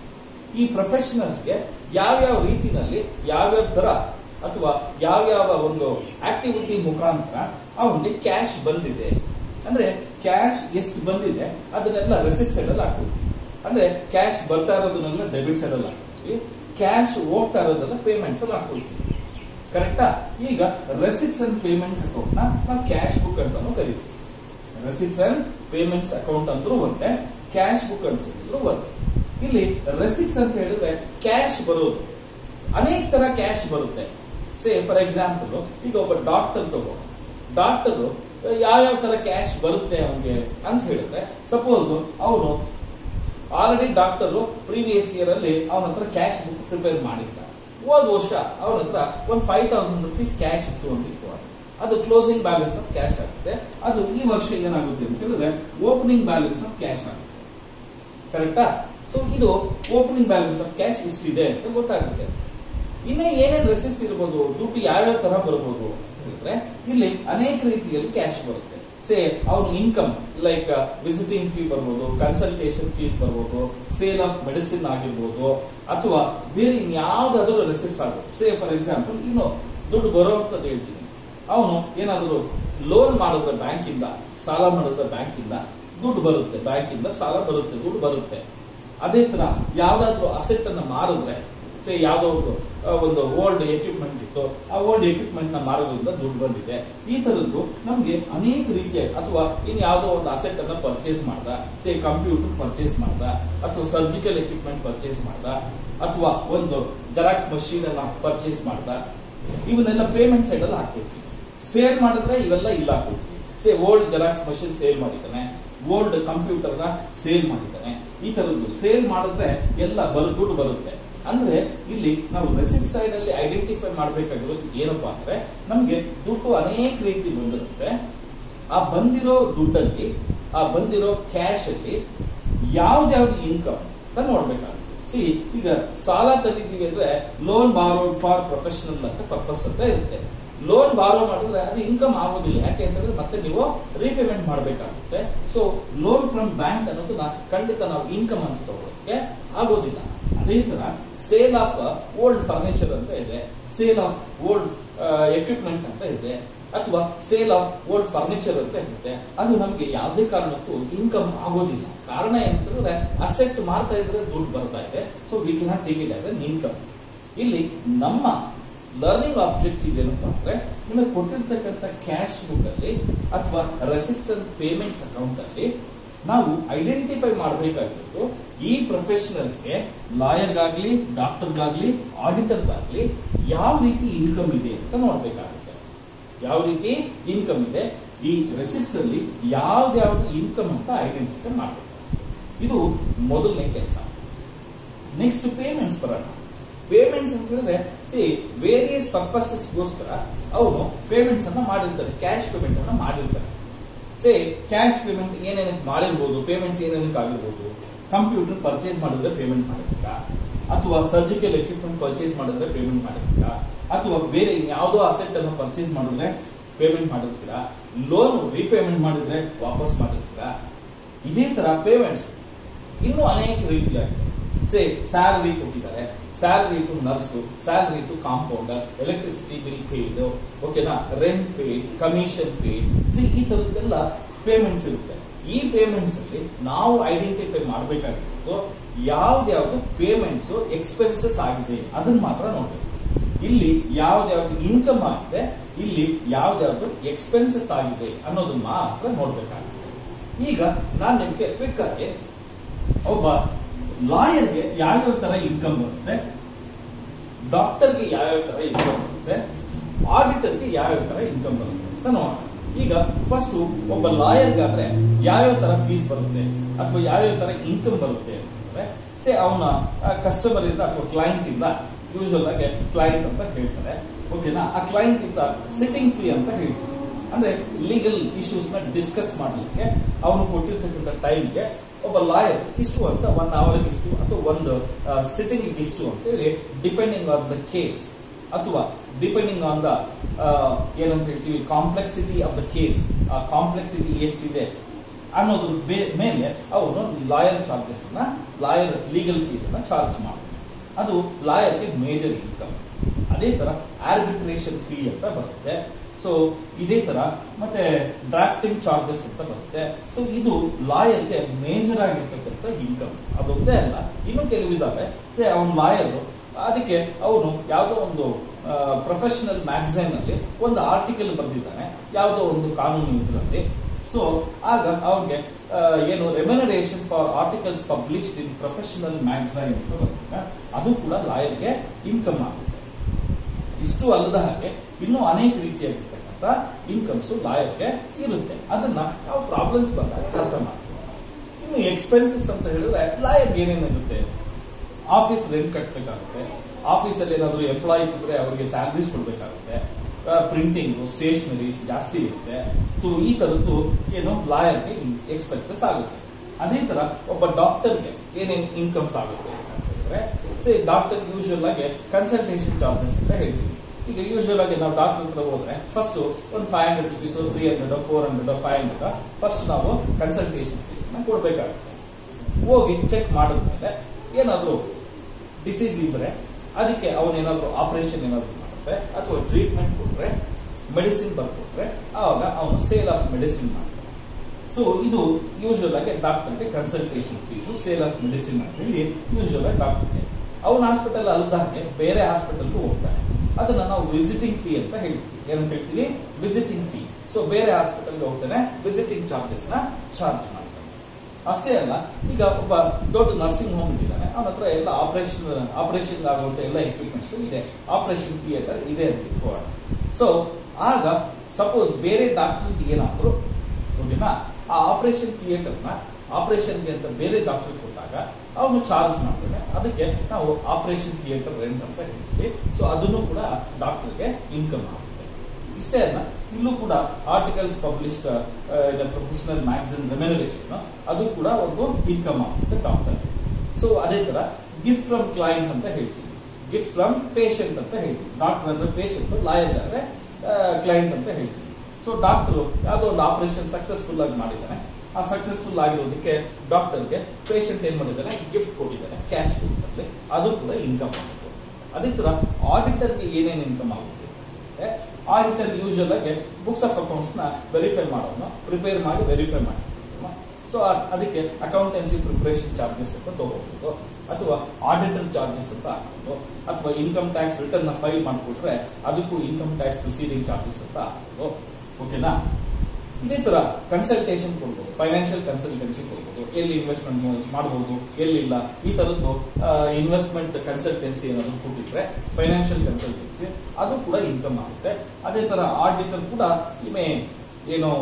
ಈ ಪ್ರೊಫೆಷನಲ್ಸ್ಗೆ ಯಾವ್ಯಾವ ರೀತಿನಲ್ಲಿ ಯಾವ್ಯಾವ ತರ ಅಥವಾ ಯಾವ್ಯಾವ ಒಂದು ಆಕ್ಟಿವಿಟಿ ಮುಖಾಂತರ ಅವನಿಗೆ ಕ್ಯಾಶ್ ಬಂದಿದೆ ಅಂದ್ರೆ ಕ್ಯಾಶ್ ಎಷ್ಟು ಬಂದಿದೆ ಅದನ್ನೆಲ್ಲ ರೆಸಿಟ್ ಸೈಡ್ ಅಲ್ಲಿ ಹಾಕ್ಕೊಡ್ತೀವಿ ಅಂದ್ರೆ ಕ್ಯಾಶ್ ಬರ್ತಾ ಇರೋದನ್ನೆಲ್ಲ ಡೆಬಿಟ್ ಸೈಡ್ ಅಲ್ಲಿ ಹಾಕ್ಕೊಡ್ತೀವಿ ಕ್ಯಾಶ್ ಹೋಗ್ತಾ ಇರೋದೆಲ್ಲ ಪೇಮೆಂಟ್ಸ್ ಅಲ್ಲಿ ಹಾಕ್ಕೊಳ್ತೀವಿ ಕರೆಕ್ಟಾ ಈಗ ರೆಸಿಟ್ಸ್ ಅಂಡ್ ಪೇಮೆಂಟ್ಸ್ ಅಕೌಂಟ್ ನ ನಾವು ಕ್ಯಾಶ್ ಬುಕ್ ಅಂತಾನು ಕರಿತೀವಿ ರೆಸಿಟ್ಸ್ ಅಂಡ್ ಪೇಮೆಂಟ್ಸ್ ಅಕೌಂಟ್ ಅಂದ್ರೂ ಒಂದೇ ಕ್ಯಾಶ್ ಬುಕ್ ಅಂತ ಹೇಳಿದ್ರು ಒಂದೇ ಇಲ್ಲಿ ರೆಸಿಟ್ಸ್ ಅಂತ ಹೇಳಿದ್ರೆ ಕ್ಯಾಶ್ ಬರೋದು ಅನೇಕ ತರ ಕ್ಯಾಶ್ ಬರುತ್ತೆ ಸೇ ಫಾರ್ ಎಕ್ಸಾಂಪಲ್ ಈಗ ಒಬ್ಬ ಡಾಕ್ಟರ್ ತಗೋ ಡಾಕ್ಟರ್ ಯಾವ್ಯಾವ ತರ ಕ್ಯಾಶ್ ಬರುತ್ತೆ ಅವನಿಗೆ ಅಂತ ಹೇಳಿದ್ರೆ ಸಪೋಸ್ ಅವನು ಆಲ್ರೆಡಿ ಡಾಕ್ಟರ್ ಪ್ರೀವಿಯಸ್ ಇಯರ್ ಅಲ್ಲಿ ಅವನ ಹತ್ರ ಕ್ಯಾಶ್ ಬುಕ್ ಪ್ರಿಪೇರ್ ಮಾಡಿದ್ದ ಹೋದ ವರ್ಷ ಅವನ ಹತ್ರ ಒಂದು ಫೈವ್ ತೌಸಂಡ್ ರುಪೀಸ್ ಕ್ಯಾಶ್ ಇತ್ತು ಅಂತ ಇಟ್ಕೊಳ್ಳಿ ಅದು ಕ್ಲೋಸಿಂಗ್ ಬ್ಯಾಲೆನ್ಸ್ ಆಫ್ ಕ್ಯಾಶ್ ಆಗುತ್ತೆ ಅದು ಈ ವರ್ಷ ಏನಾಗುತ್ತೆ ಅಂತ ಹೇಳಿದ್ರೆ ಓಪನಿಂಗ್ ಬ್ಯಾಲೆನ್ಸ್ ಆಫ್ ಕ್ಯಾಶ್ ಆಗುತ್ತೆ ಕರೆಕ್ಟಾ ಸೊ ಇದು ಓಪನಿಂಗ್ ಬ್ಯಾಲೆನ್ಸ್ ಆಫ್ ಕ್ಯಾಶ್ ಇಷ್ಟಿದೆ ಅಂತ ಗೊತ್ತಾಗುತ್ತೆ ಇನ್ನೇ ಏನೇನು ರೆಸಿಟ್ಸ್ ಇರ್ಬೋದು ದುಡ್ಡು ಯಾವ್ಯಾವ ತರ ಬರ್ಬೋದು ಅಂತ ಹೇಳಿದ್ರೆ ಇಲ್ಲಿ ಅನೇಕ ರೀತಿಯಲ್ಲಿ ಕ್ಯಾಶ್ ಬರುತ್ತೆ ಸೇ ಅವನು ಇನ್ಕಮ್ ಲೈಕ್ ವಿಸಿಟಿಂಗ್ ಫೀ ಬರ್ಬೋದು ಕನ್ಸಲ್ಟೇಷನ್ ಫೀಸ್ ಬರ್ಬೋದು ಸೇಲ್ ಆಫ್ ಮೆಡಿಸಿನ್ ಆಗಿರ್ಬೋದು ಅಥವಾ ಬೇರೆ ಇನ್ಯಾವುದಾದ್ರೂ ರೆಸಿಟ್ಸ್ ಆಗ್ಬೋದು ಸೇ ಫಾರ್ ಎಕ್ಸಾಂಪಲ್ ಇನ್ನು ದುಡ್ಡು ಬರುವಂತದ್ದು ಹೇಳ್ತೀನಿ ಅವನು ಏನಾದರೂ ಲೋನ್ ಮಾಡಿದ್ರೆ ಬ್ಯಾಂಕ್ ಇಂದ ಸಾಲ ಮಾಡಿದ್ರೆ ಬ್ಯಾಂಕ್ ಇಂದ ದುಡ್ಡು ಬರುತ್ತೆ ಬ್ಯಾಂಕ್ ಇಂದ ಸಾಲ ಬರುತ್ತೆ ದುಡ್ಡು ಬರುತ್ತೆ ಅದೇ ತರ ಯಾವ್ದಾದ್ರು ಅಸೆಟ್ ಅನ್ನ ಮಾರಿದ್ರೆ ಸೇ ಯಾವ್ದೋ ಒಂದು ಆ, ಒಂದು ಓಲ್ಡ್ ಎಕ್ವಿಪ್ಮೆಂಟ್ ಇತ್ತು ಆ ಓಲ್ಡ್ ಎಕ್ವಿಪ್ಮೆಂಟ್ ನ ಮಾರೋದ್ರಿಂದ ದುಡ್ಡು ಬಂದಿದೆ ಈ ತರದ್ದು ನಮ್ಗೆ ಅನೇಕ ರೀತಿಯ ಅಥವಾ ಇನ್ ಯಾವ್ದೋ ಒಂದು ಅಸೆಟ್ ಅನ್ನ ಪರ್ಚೇಸ್ ಮಾಡ್ದ ಸೇ ಕಂಪ್ಯೂಟರ್ ಪರ್ಚೇಸ್ ಮಾಡ್ದ ಅಥವಾ ಸರ್ಜಿಕಲ್ ಎಕ್ವಿಪ್ಮೆಂಟ್ ಪರ್ಚೇಸ್ ಮಾಡ್ದ ಅಥವಾ ಒಂದು ಜೆರಾಕ್ಸ್ ಮಷೀನ್ ಅನ್ನ ಪರ್ಚೇಸ್ ಮಾಡ್ದ ಇವನ್ನೆಲ್ಲ ಪೇಮೆಂಟ್ ಸೈಡ್ ಅಲ್ಲಿ ಹಾಕ್ಬಿಡ್ತೀವಿ ಸೇಲ್ ಮಾಡಿದ್ರೆ ಇವೆಲ್ಲ ಇಲ್ಲ ಹಾಕ್ಬಿಡ್ತೀವಿ say old Xerox machine sale ಮಾಡಿದ್ದಾನೆ ಓಲ್ಡ್ ಕಂಪ್ಯೂಟರ್ ನ ಸೇಲ್ ಮಾಡಿದ್ದಾನೆ ಈ ತರದ್ದು ಸೇಲ್ ಮಾಡಿದ್ರೆ ಎಲ್ಲ ಬರ್ ದುಡ್ಡು ಬರುತ್ತೆ ಅಂದ್ರೆ ಇಲ್ಲಿ ನಾವು ರೆಸಿಟ್ ಸೈಡ್ ಅಲ್ಲಿ ಐಡೆಂಟಿಫೈ ಮಾಡಬೇಕಾಗಿರೋದು ಏನಪ್ಪಾ ಅಂದ್ರೆ ನಮ್ಗೆ ದುಡ್ಡು ಅನೇಕ ರೀತಿ ಬಂದಿರುತ್ತೆ ಆ ಬಂದಿರೋ ದುಡ್ಡಲ್ಲಿ ಆ ಬಂದಿರೋ ಕ್ಯಾಶ್ ಅಲ್ಲಿ ಯಾವ್ದ್ಯಾವ್ದು ಇನ್ಕಮ್ ಅಂತ ನೋಡ್ಬೇಕಾಗುತ್ತೆ ಸಿ ಈಗ ಸಾಲ ತಂದಿದ್ದೀವಿ ಅಂದ್ರೆ ಲೋನ್ ಬಾರೋಡ್ ಫಾರ್ ಪ್ರೊಫೆಷನಲ್ ಅಂತ ಪರ್ಪಸ್ ಅಂತ ಇರುತ್ತೆ ಲೋನ್ ಬಾರೋ ಮಾಡಿದ್ರೆ ಅದು ಇನ್ಕಮ್ ಆಗೋದಿಲ್ಲ ಯಾಕೆ ಅಂತಂದ್ರೆ ಮತ್ತೆ ನೀವು ರೀಪೇಮೆಂಟ್ ಮಾಡಬೇಕಾಗುತ್ತೆ ಸೊ ಲೋನ್ ಫ್ರಮ್ ಬ್ಯಾಂಕ್ ಅನ್ನೋದನ್ನ ಖಂಡಿತ ನಾವು ಇನ್ಕಮ್ ಅಂತ ತಗೊಳ್ಳೋದಕ್ಕೆ ಆಗೋದಿಲ್ಲ ಅದೇ ತರ ಸೇಲ್ ಆಫ್ ಓಲ್ಡ್ ಫರ್ನಿಚರ್ ಅಂತ ಇದೆ ಸೇಲ್ ಆಫ್ ಓಲ್ಡ್ ಎಕ್ವಿಪ್ಮೆಂಟ್ ಅಂತ ಇದೆ ಅಥವಾ ಸೇಲ್ ಆಫ್ ಓಲ್ಡ್ ಫರ್ನಿಚರ್ ಅಂತ ಇರುತ್ತೆ ಅದು ನಮಗೆ ಯಾವುದೇ ಕಾರಣಕ್ಕೂ ಇನ್ಕಮ್ ಆಗೋದಿಲ್ಲ ಕಾರಣ ಏನಂತಂದ್ರೆ ಅಸೆಟ್ ಮಾರ್ತಾ ಇದ್ರೆ ದುಡ್ಡು ಬರ್ತಾ ಇದೆ so we cannot take it as an income ಇಲ್ಲಿ ನಮ್ಮ ಲರ್ನಿಂಗ್ ಆಬ್ಜೆಕ್ಟಿವ್ ಏನಪ್ಪಾ ಅಂದ್ರೆ ನಿಮಗೆ ಕೊಟ್ಟಿರ್ತಕ್ಕಂಥ ಕ್ಯಾಶ್ ಬುಕ್ ಅಲ್ಲಿ ಅಥವಾ ರೆಸಿಟ್ಸ್ ಅಂಡ್ ಪೇಮೆಂಟ್ಸ್ ಅಕೌಂಟ್ ಅಲ್ಲಿ ನಾವು ಐಡೆಂಟಿಫೈ ಮಾಡಬೇಕಾಗಿರೋದು ಈ ಪ್ರೊಫೆಷನಲ್ಸ್ಗೆ ಲಾಯರ್ಗಾಗ್ಲಿ ಡಾಕ್ಟರ್ಗಾಗ್ಲಿ ಆಡಿಟರ್ಗಾಗ್ಲಿ ಯಾವ ರೀತಿ ಇನ್ಕಮ್ ಇದೆ ಅಂತ ನೋಡ್ಬೇಕಾಗುತ್ತೆ ಯಾವ ರೀತಿ ಇನ್ಕಮ್ ಇದೆ ಈ ರೆಸಿಟ್ಸ್ ಅಲ್ಲಿ ಯಾವ್ದ್ಯಾವ್ದು ಇನ್ಕಮ್ ಅಂತ ಐಡೆಂಟಿಫೈ ಮಾಡಬೇಕು ಇದು ಮೊದಲನೇ ಕೆಲಸ ನೆಕ್ಸ್ಟ್ ಪೇಮೆಂಟ್ಸ್ ಬರೋಣ ಪೇಮೆಂಟ್ಸ್ ಅಂತ ಹೇಳಿದ್ರೆ ಸಿ ವೇರಿಯಸ್ ಪರ್ಪಸಸ್ಗೋಸ್ಕರ ಅವನು ಪೇಮೆಂಟ್ಸ್ ಅನ್ನ ಮಾಡಿರ್ತಾರೆ ಕ್ಯಾಶ್ ಪೇಮೆಂಟ್ ಅನ್ನ ಮಾಡಿರ್ತಾರೆ ಸೇ ಕ್ಯಾಶ್ ಪೇಮೆಂಟ್ ಏನೇನಕ್ಕೆ ಮಾಡಿರ್ಬೋದು ಪೇಮೆಂಟ್ಸ್ ಏನೇನಕ್ಕೆ ಆಗಿರ್ಬೋದು ಕಂಪ್ಯೂಟರ್ ಪರ್ಚೇಸ್ ಮಾಡಿದ್ರೆ ಪೇಮೆಂಟ್ ಮಾಡಿರ್ತೀರಾ ಅಥವಾ ಸರ್ಜಿಕಲ್ ಎಕ್ವಿಪ್ಮೆಂಟ್ ಪರ್ಚೇಸ್ ಮಾಡಿದ್ರೆ ಪೇಮೆಂಟ್ ಮಾಡಿರ್ತೀರಾ ಅಥವಾ ಬೇರೆ ಯಾವುದೋ ಅಸೆಟ್ ಅನ್ನು ಪರ್ಚೇಸ್ ಮಾಡಿದ್ರೆ ಪೇಮೆಂಟ್ ಮಾಡಿರ್ತೀರಾ ಲೋನ್ ರೀಪೇಮೆಂಟ್ ಮಾಡಿದ್ರೆ ವಾಪಸ್ ಮಾಡಿರ್ತೀರಾ ಇದೇ ತರ ಪೇಮೆಂಟ್ಸ್ ಇನ್ನೂ ಅನೇಕ ರೀತಿಯಾಗಿದೆ ಸೇ ಸ್ಯಾಲರಿ ಕೊಟ್ಟಿದ್ದಾರೆ salary to nurse salary to compounder electricity bill paid ಓಕೆನಾ rent paid commission paid see ಈ ತರದ್ದೆಲ್ಲ ಪೇಮೆಂಟ್ಸ್ ಇರುತ್ತೆ ಈ ಪೇಮೆಂಟ್ಸ್ ಅಲ್ಲಿ ನಾವು ಐಡೆಂಟಿಫೈ ಮಾಡಬೇಕಾಗಿತ್ತು ಯಾವ್ದ್ಯಾವ್ದು ಪೇಮೆಂಟ್ಸ್ ಎಕ್ಸ್ಪೆನ್ಸಸ್ ಆಗಿದೆ ಅದನ್ನ ಮಾತ್ರ ನೋಡ್ಬೇಕು ಇಲ್ಲಿ ಯಾವ್ದ್ಯಾವ್ದು ಇನ್ಕಮ್ ಆಗಿದೆ ಇಲ್ಲಿ ಯಾವ್ದ್ಯಾವ್ದು ಎಕ್ಸ್ಪೆನ್ಸಸ್ ಆಗಿದೆ ಅನ್ನೋದು ಮಾತ್ರ ನೋಡ್ಬೇಕಾಗುತ್ತೆ ಈಗ ನಾನು ನಿಮ್ಗೆ ಕ್ವಿಕ್ ಆಗಿ ಒಬ್ಬ ಲಾಯರ್ಗೆ ಯಾವ್ಯಾವ ತರ ಇನ್ಕಮ್ ಬರುತ್ತೆ ಡಾಕ್ಟರ್ಗೆ ಯಾವ್ಯಾವ ತರ ಇನ್ಕಮ್ ಬರುತ್ತೆ ಆಡಿಟರ್ಗೆ ಯಾವ್ಯಾವ ತರ ಇನ್ಕಮ್ ಬರುತ್ತೆ ಅಂತ ನೋಡೋಣ ಈಗ ಫಸ್ಟ್ ಒಬ್ಬ ಲಾಯರ್ಗಾದ್ರೆ ಯಾವ್ಯಾವ ತರ ಫೀಸ್ ಬರುತ್ತೆ ಅಥವಾ ಯಾವ್ಯಾವ ತರ ಇನ್ಕಮ್ ಬರುತ್ತೆ ಅಂತಂದ್ರೆ ಸೇ ಅವನ ಕಸ್ಟಮರ್ ಇಂದ ಅಥವಾ ಕ್ಲೈಂಟ್ ಇಂದ ಯೂಶುವಲ್ ಆಗಿ ಕ್ಲೈಂಟ್ ಅಂತ ಹೇಳ್ತಾರೆ ಓಕೆನಾ ಆ ಕ್ಲೈಂಟ್ ಇಂದ ಸಿಟ್ಟಿಂಗ್ ಫೀ ಅಂತ ಹೇಳ್ತೀವಿ ಅಂದ್ರೆ ಲೀಗಲ್ ಇಶ್ಯೂಸ್ ನ ಡಿಸ್ಕಸ್ ಮಾಡ್ಲಿಕ್ಕೆ ಅವನು ಕೊಟ್ಟಿರ್ತಕ್ಕಂಥ ಟೈಮ್ಗೆ ಒಬ್ಬ ಲಾಯರ್ ಇಷ್ಟು ಅಂತ ಒನ್ ಅವರ್ಗೆ ಇಷ್ಟು ಅಥವಾ ಒಂದು ಸಿಟ್ಟಿಂಗ್ ಇಷ್ಟು ಅಂತ ಹೇಳಿ ಡಿಪೆಂಡಿಂಗ್ ಆನ್ ದ ಕೇಸ್ ಅಥವಾ ಡಿಪೆಂಡಿಂಗ್ ಆನ್ ದ ಏನಂತ ಹೇಳ್ತೀವಿ ಕಾಂಪ್ಲೆಕ್ಸಿಟಿ ಆಫ್ ದ ಕೇಸ್ ಆ ಕಾಂಪ್ಲೆಕ್ಸಿಟಿ ಎಷ್ಟಿದೆ ಅನ್ನೋದ್ರ ಬೇ- ಮೇಲೆ ಅವನು ಲಾಯರ್ ಚಾರ್ಜಸ್ ಅನ್ನ ಲಾಯರ್ ಲೀಗಲ್ ಫೀಸ್ ಅನ್ನ ಚಾರ್ಜ್ ಮಾಡ್ತಾನೆ ಅದು ಲಾಯರ್ಗೆ ಮೇಜರ್ ಇನ್ಕಮ್ ಅದೇ ತರ ಆರ್ಬಿಟ್ರೇಷನ್ ಫೀ ಅಂತ ಬರುತ್ತೆ ಸೊ ಇದೇ ತರ ಮತ್ತೆ ಡ್ರಾಫ್ಟಿಂಗ್ ಚಾರ್ಜಸ್ ಅಂತ ಬರುತ್ತೆ ಸೊ ಇದು ಲಾಯರ್ಗೆ ಮೇಜರ್ ಆಗಿರ್ತಕ್ಕಂಥ ಇನ್ಕಮ್ ಅದೊಂದೇ ಅಲ್ಲ ಇನ್ನು ಕೆಲವು ಇದಾವೆ ಸೇ ಅವನ್ ಲಾಯರ್ ಅದಕ್ಕೆ ಅವನು ಯಾವುದೋ ಒಂದು ಪ್ರೊಫೆಷನಲ್ ಮ್ಯಾಗಝೈನ್ ಅಲ್ಲಿ ಒಂದು ಆರ್ಟಿಕಲ್ ಬರೆದಿದ್ದಾನೆ ಯಾವುದೋ ಒಂದು ಕಾನೂನು ಇದರಲ್ಲಿ ಸೊ ಆಗ ಅವ್ರಿಗೆ ಆ, ಏನು remuneration for articles published in professional magazine ಅಂತ ಬರುತ್ತೆ ಅದು ಕೂಡ ಲಾಯರ್ಗೆ ಇನ್ಕಮ್ ಆಗುತ್ತೆ ಇಷ್ಟು ಅಲ್ಲದ ಹಾಗೆ ಇನ್ನೂ ಅನೇಕ ರೀತಿಯಾಗಿರ್ತಕ್ಕಂಥ ಇನ್ಕಮ್ಸ್ ಲಾಯರ್ಗೆ ಇರುತ್ತೆ ಅದನ್ನ ನಾವು ಪ್ರಾಬ್ಲಮ್ಸ್ ಬಂದಾಗ ಅರ್ಥ ಮಾಡ್ತೀವಿ ಇನ್ನು ಎಕ್ಸ್ಪೆನ್ಸಸ್ ಅಂತ ಹೇಳಿದ್ರೆ ಲಾಯರ್ಗೆ ಏನೇನಿರುತ್ತೆ ಆಫೀಸ್ ರೆಂಟ್ ಕಟ್ಟಬೇಕಾಗುತ್ತೆ ಆಫೀಸಲ್ಲಿ ಏನಾದ್ರು ಎಂಪ್ಲಾಯೀಸ್ ಇದ್ರೆ ಅವರಿಗೆ ಸ್ಯಾಲರೀಸ್ ಕೊಡಬೇಕಾಗುತ್ತೆ ಪ್ರಿಂಟಿಂಗ್ ಸ್ಟೇಷನರೀಸ್ ಜಾಸ್ತಿ ಇರುತ್ತೆ ಸೊ ಈ ತರದ್ದು ಏನು ಲಾಯರ್ಗೆ ಎಕ್ಸ್ಪೆನ್ಸಸ್ ಆಗುತ್ತೆ ಅದೇ ತರ ಒಬ್ಬ ಡಾಕ್ಟರ್ಗೆ ಏನೇನು ಇನ್ಕಮ್ಸ್ ಆಗುತ್ತೆ ಅಂತ ಹೇಳಿದ್ರೆ ಸೇ ಡಾಕ್ಟರ್ ಯೂಶುವಲ್ ಆಗಿ ಕನ್ಸಲ್ಟೇಷನ್ ಚಾರ್ಜಸ್ ಅಂತ ಹೇಳ್ತೀವಿ ಈಗ ಯೂಶುವಲ್ ಆಗಿ ನಾವು ಡಾಕ್ಟರ್ ಹತ್ರ ಹೋದ್ರೆ ಫಸ್ಟ್ ಒಂದು five hundred rupees three hundred four hundred five hundred first ನಾವು ಕನ್ಸಲ್ಟೇಷನ್ ಫೀಸ್ ಕೊಡ್ಬೇಕಾಗುತ್ತೆ ಹೋಗಿ ಚೆಕ್ ಮಾಡಿದ್ಮೇಲೆ ಏನಾದ್ರು ಡಿಸೀಸ್ ಇದ್ರೆ ಅದಕ್ಕೆ ಅವನೇನಾದ್ರು ಆಪರೇಷನ್ ಏನಾದ್ರು ಮಾಡಿದ್ರೆ ಅಥವಾ ಟ್ರೀಟ್ಮೆಂಟ್ ಕೊಟ್ರೆ ಮೆಡಿಸಿನ್ ಬರ್ಕೊಟ್ರೆ ಆವಾಗ ಅವನು ಸೇಲ್ ಆಫ್ ಮೆಡಿಸಿನ್ ಮಾಡ್ತಾನೆ ಸೊ ಇದು ಯೂಶುವಲ್ ಆಗಿ ಡಾಕ್ಟರ್ಗೆ consultation fees sale of medicine ಅಂತ ಹೇಳಿ ಯೂಶುವಲ್ ಆಗಿ ಡಾಕ್ಟರ್ಗೆ ಅವನ ಹಾಸ್ಪಿಟಲ್ ಅಲ್ಲದ ಹಾಗೆ ಬೇರೆ ಹಾಸ್ಪಿಟಲ್ಗೂ ಹೋಗ್ತಾನೆ ಅದನ್ನ ನಾವು ವಿಸಿಟಿಂಗ್ ಫೀ ಅಂತ ಹೇಳ್ತೀವಿ ಏನಂತ ಹೇಳ್ತೀವಿ ವಿಸಿಟಿಂಗ್ ಫೀ ಸೊ ಬೇರೆ ಹಾಸ್ಪಿಟಲ್ಗೆ ಹೋಗ್ತಾನೆ ವಿಸಿಟಿಂಗ್ ಚಾರ್ಜಸ್ ನ ಚಾರ್ಜ್ ಮಾಡ್ತಾನೆ ಅಷ್ಟೇ ಅಲ್ಲ ಈಗ ಒಬ್ಬ ದೊಡ್ಡ ನರ್ಸಿಂಗ್ ಹೋಮ್ ಇದ್ದಾನೆ ಅವನ ಹತ್ರ ಎಲ್ಲ ಆಪರೇಷನ್ ಆಪರೇಷನ್ ಆಗುವಂತ ಎಲ್ಲ ಎಕ್ವಿಪ್ಮೆಂಟ್ಸ್ ಇದೆ ಆಪರೇಷನ್ ಥಿಯೇಟರ್ ಇದೆ ಅಂತ ಇಟ್ಕೊಳ್ಳೋಣ ಸೊ ಆಗ ಸಪೋಸ್ ಬೇರೆ ಡಾಕ್ಟರ್ಗೆ ಏನಾದ್ರು ಓಕೆನಾ ಆ ಆಪರೇಷನ್ ಥಿಯೇಟರ್ ನ ಆಪರೇಷನ್ಗೆ ಅಂತ ಬೇರೆ ಡಾಕ್ಟರ್ ಕೊಟ್ಟಾಗ ಅವನು ಚಾರ್ಜ್ ಮಾಡ್ತಾನೆ ಅದಕ್ಕೆ ನಾವು ಆಪರೇಷನ್ ಥಿಯೇಟರ್ ರೆಂಟ್ ಅಂತ ಹೇಳ್ತೀವಿ ಸೊ ಅದನ್ನು ಕೂಡ ಡಾಕ್ಟರ್ಗೆ ಇನ್ಕಮ್ ಆಗುತ್ತೆ ಇಷ್ಟೇ ಅಲ್ಲ ಇಲ್ಲೂ ಕೂಡ articles published professional magazine remuneration ಅದು ಕೂಡ ಒಂದು ಇನ್ಕಮ್ ಆಗುತ್ತೆ ಡಾಕ್ಟರ್ ಸೊ ಅದೇ ತರ ಗಿಫ್ಟ್ ಫ್ರಮ್ ಕ್ಲೈಂಟ್ಸ್ ಅಂತ ಹೇಳ್ತೀವಿ ಗಿಫ್ಟ್ ಫ್ರಮ್ ಪೇಷಂಟ್ ಅಂತ ಹೇಳ್ತೀವಿ ಡಾಕ್ಟರ್ ಅಂದ್ರೆ ಪೇಷಂಟ್ ಲಾಯರ್ ಅಂದ್ರೆ ಕ್ಲೈಂಟ್ ಅಂತ ಹೇಳ್ತೀವಿ ಸೊ ಡಾಕ್ಟರ್ ಯಾವುದೋ ಒಂದು ಆಪರೇಷನ್ ಸಕ್ಸಸ್ಫುಲ್ ಆಗಿ ಮಾಡಿದ್ದಾನೆ ಆ ಸಕ್ಸಸ್ಫುಲ್ ಆಗಿರೋದಕ್ಕೆ ಡಾಕ್ಟರ್ಗೆ ಪೇಷಂಟ್ ಏನ್ ಮಾಡಿದ್ದಾನೆ ಗಿಫ್ಟ್ ಕೊಟ್ಟಿದ್ದಾನೆ ಕ್ಯಾಶ್ ರೂಪದಲ್ಲಿ ಅದು ಕೂಡ ಇನ್ಕಮ್ ಆಗುತ್ತೆ ಅದೇ ತರ ಆಡಿಟರ್ಗೆ ಏನೇನು ಇನ್ಕಮ್ ಆಗುತ್ತೆ ಆಡಿಟರ್ ಯೂಶುವಲ್ ಆಗಿ ಬುಕ್ಸ್ ಆಫ್ ಅಕೌಂಟ್ಸ್ ನ ವೆರಿಫೈ ಮಾಡೋನು ಪ್ರಿಪೇರ್ ಮಾಡಿ ವೆರಿಫೈ ಮಾಡಿ ಸೊ ಅದಕ್ಕೆ ಅಕೌಂಟೆನ್ಸಿ ಪ್ರಿಪರೇಷನ್ ಚಾರ್ಜಸ್ ಅಂತ ತಗೋಬಹುದು ಅಥವಾ ಆಡಿಟರ್ ಚಾರ್ಜಸ್ ಅಂತ ಹಾಕೋದು ಅಥವಾ ಇನ್ಕಮ್ ಟ್ಯಾಕ್ಸ್ ರಿಟರ್ನ್ ನ ಫೈಲ್ ಮಾಡಿಕೊಟ್ರೆ ಅದಕ್ಕೂ ಇನ್ಕಮ್ ಟ್ಯಾಕ್ಸ್ ಪ್ರೊಸೀಡಿಂಗ್ ಚಾರ್ಜಸ್ ಅಂತ ಹಾಕೋದು ಓಕೆನಾ ಇದೇ ತರ ಕನ್ಸಲ್ಟೇಷನ್ ಕೊಡ್ಬೋದು ಫೈನಾನ್ಷಿಯಲ್ ಕನ್ಸಲ್ಟೆನ್ಸಿ ಕೊಡ್ಬೋದು ಎಲ್ಲಿ ಇನ್ವೆಸ್ಟ್ಮೆಂಟ್ ಮಾಡಬಹುದು ಎಲ್ಲಿಲ್ಲ ಈ ತರದ್ದು ಇನ್ವೆಸ್ಟ್ಮೆಂಟ್ ಕನ್ಸಲ್ಟೆನ್ಸಿ ಏನಾದ್ರು ಕೊಟ್ಟಿದ್ರೆ ಫೈನಾನ್ಷಿಯಲ್ ಕನ್ಸಲ್ಟೆನ್ಸಿ ಅದು ಕೂಡ ಇನ್ಕಮ್ ಆಗುತ್ತೆ ಅದೇ ತರ ಆಡಿಟರ್ ಕೂಡ ಇಮೆ ಏನು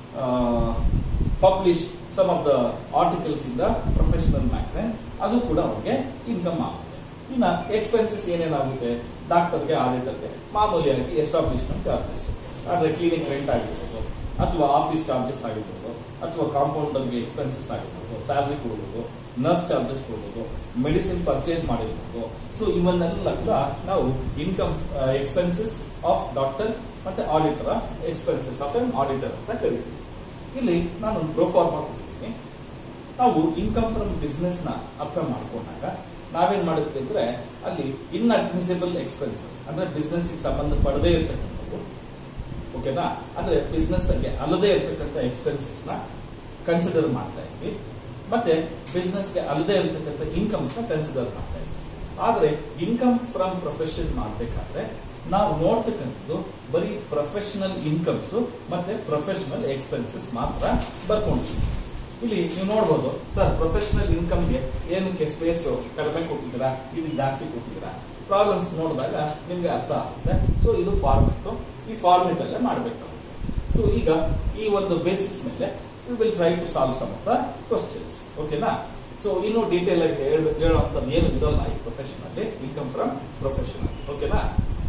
publish some of the articles in the professional magazine ಅದು ಕೂಡ ಅವ್ರಿಗೆ ಇನ್ಕಮ್ ಆಗುತ್ತೆ ಇನ್ನ ಎಕ್ಸ್ಪೆನ್ಸಸ್ ಏನೇನಾಗುತ್ತೆ ಡಾಕ್ಟರ್ಗೆ ಆಡಿಟರ್ಗೆ ಮಾಮೂಲಿಯಾಗಿ ಎಸ್ಟಾಬ್ಲಿಷ್ಮೆಂಟ್ ಚಾರ್ಜಸ್ ಅಂದ್ರೆ ಕ್ಲಿನಿಕ್ ರೆಂಟ್ ಆಗಿರ್ಬೋದು ಅಥವಾ ಆಫೀಸ್ ಚಾರ್ಜಸ್ ಆಗಿರ್ಬೋದು ಅಥವಾ ಕಾಂಪೌಂಡರ್ಗೆ ಎಕ್ಸ್ಪೆನ್ಸಸ್ ಆಗಿರ್ಬೋದು ಸ್ಯಾಲರಿ ಕೊಡ್ಬೋದು ನರ್ಸ್ ಚಾರ್ಜಸ್ ಕೊಡ್ಬೋದು ಮೆಡಿಸಿನ್ ಪರ್ಚೇಸ್ ಮಾಡಿರ್ಬೋದು ಸೊ ಇವನ್ನೆಲ್ಲ ಕೂಡ ನಾವು ಇನ್ಕಮ್ ಎಕ್ಸ್ಪೆನ್ಸಸ್ ಆಫ್ ಡಾಕ್ಟರ್ ಮತ್ತೆ auditor expenses of an auditor ಅಂತ ಕರಿತೀವಿ ಇಲ್ಲಿ ನಾನು ಒಂದು ಪ್ರೋಫಾರ್ಮಾ ಕೊಟ್ಟಿದ್ದೀನಿ ನಾವು ಇನ್ಕಮ್ ಫ್ರಮ್ ಬಿಸ್ನೆಸ್ ನ ಅರ್ಥ ಮಾಡ್ಕೊಂಡಾಗ ನಾವೇನ್ ಮಾಡುತ್ತೆ ಅಂದ್ರೆ ಅಲ್ಲಿ ಇನ್ಅಡ್ಮಿಸಿಬಲ್ ಎಕ್ಸ್ಪೆನ್ಸಸ್ ಅಂದ್ರೆ ಬಿಸ್ನೆಸ್ ಸಂಬಂಧ ಪಡದೇ ಇರತಕ್ಕಂಥದ್ದು ಓಕೆನಾ ಅಂದ್ರೆ ಬಿಸ್ನೆಸ್ ಗೆ ಅಲ್ಲದೆ ಇರತಕ್ಕಂಥ ಎಕ್ಸ್ಪೆನ್ಸಸ್ ನ ಕನ್ಸಿಡರ್ ಮಾಡ್ತಾ ಇದ್ವಿ ಮತ್ತೆ ಬಿಸ್ನೆಸ್ ಗೆ ಅಲ್ಲದೆ ಇರತಕ್ಕಂಥ ಇನ್ಕಮ್ಸ್ ನ ಕನ್ಸಿಡರ್ ಮಾಡ್ತಾ ಇದ್ವಿ ಆದ್ರೆ ಇನ್ಕಮ್ ಫ್ರಮ್ ಪ್ರೊಫೆಷನ್ ಮಾಡ್ಬೇಕಾದ್ರೆ ನಾವು ನೋಡ್ತಕ್ಕಂಥದ್ದು ಬರೀ ಪ್ರೊಫೆಷನಲ್ ಇನ್ಕಮ್ಸ್ ಮತ್ತೆ ಪ್ರೊಫೆಷನಲ್ ಎಕ್ಸ್ಪೆನ್ಸಸ್ ಮಾತ್ರ ಬರ್ಕೊಂಡಿದ್ದೀವಿ ಇಲ್ಲಿ ನೀವು ನೋಡ್ಬೋದು ಸರ್ ಪ್ರೊಫೆಷನಲ್ ಇನ್ಕಮ್ಗೆ ಏನಕ್ಕೆ ಸ್ಪೇಸ್ ಕಡಿಮೆ ಕೊಟ್ಟಿದ್ದೀರಾ ಇದು ಜಾಸ್ತಿ ಕೊಟ್ಟಿದ್ದೀರಾ ಪ್ರಾಬ್ಲಮ್ಸ್ ನೋಡಿದಾಗ ನಿಮ್ಗೆ ಅರ್ಥ ಆಗುತ್ತೆ ಸೊ ಇದು ಫಾರ್ಮೆಟ್ ಈ ಫಾರ್ಮೆಟ್ ಅಲ್ಲೇ ಮಾಡಬೇಕಾಗುತ್ತೆ ಸೊ ಈಗ ಈ ಒಂದು ಬೇಸಿಸ್ ಮೇಲೆ we will try to solve some of the questions ಓಕೆನಾ ಸೊ ಇನ್ನು ಡೀಟೇಲ್ ಆಗಿ ಹೇಳುವಂಥದ್ದು ಏನು ಇರೋಲ್ಲ ಈ ಪ್ರೊಫೆಷನ್ ಅಲ್ಲಿ ಇನ್ಕಮ್ ಫ್ರಮ್ ಪ್ರೊಫೆಷನಲ್ ಓಕೆನಾ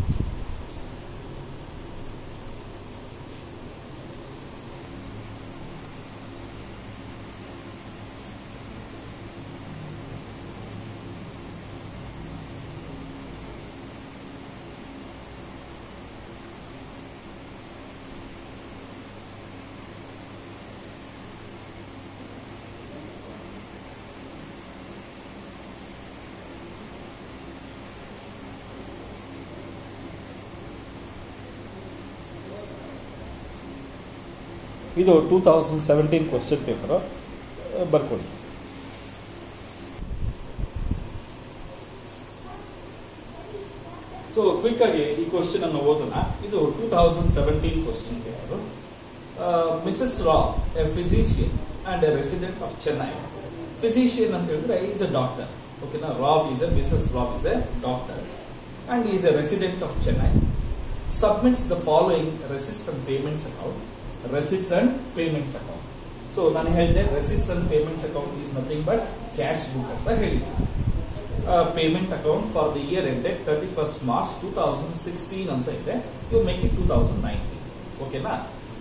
ಇದು two thousand seventeen question paper ಬರ್ಕೊಳ್ಳಿ ಸೊ ಕ್ವಿಕ್ ಆಗಿ ಈ ಕ್ವಶನ್ ಅನ್ನು ಓದೋಣ ಇದು two thousand seventeen question paper Mrs Rao a physician and a resident of Chennai physician ಅಂತ ಹೇಳಿದ್ರೆ ಈಸ್ ಎ ಡಾಕ್ಟರ್ ಓಕೆನಾ Rao is a Mrs Rao is a doctor and is a resident of Chennai submits the following receipts and payments account receipts and payments account so ನಾನು ಹೇಳಿದೆ receipts and payments account is nothing but cash book ಅಂತ ಹೇಳಿದೆ payment account for the year ended thirty first March two thousand sixteen ಅಂತ ಇದೆ you make it two thousand nineteen ಓಕೆನಾ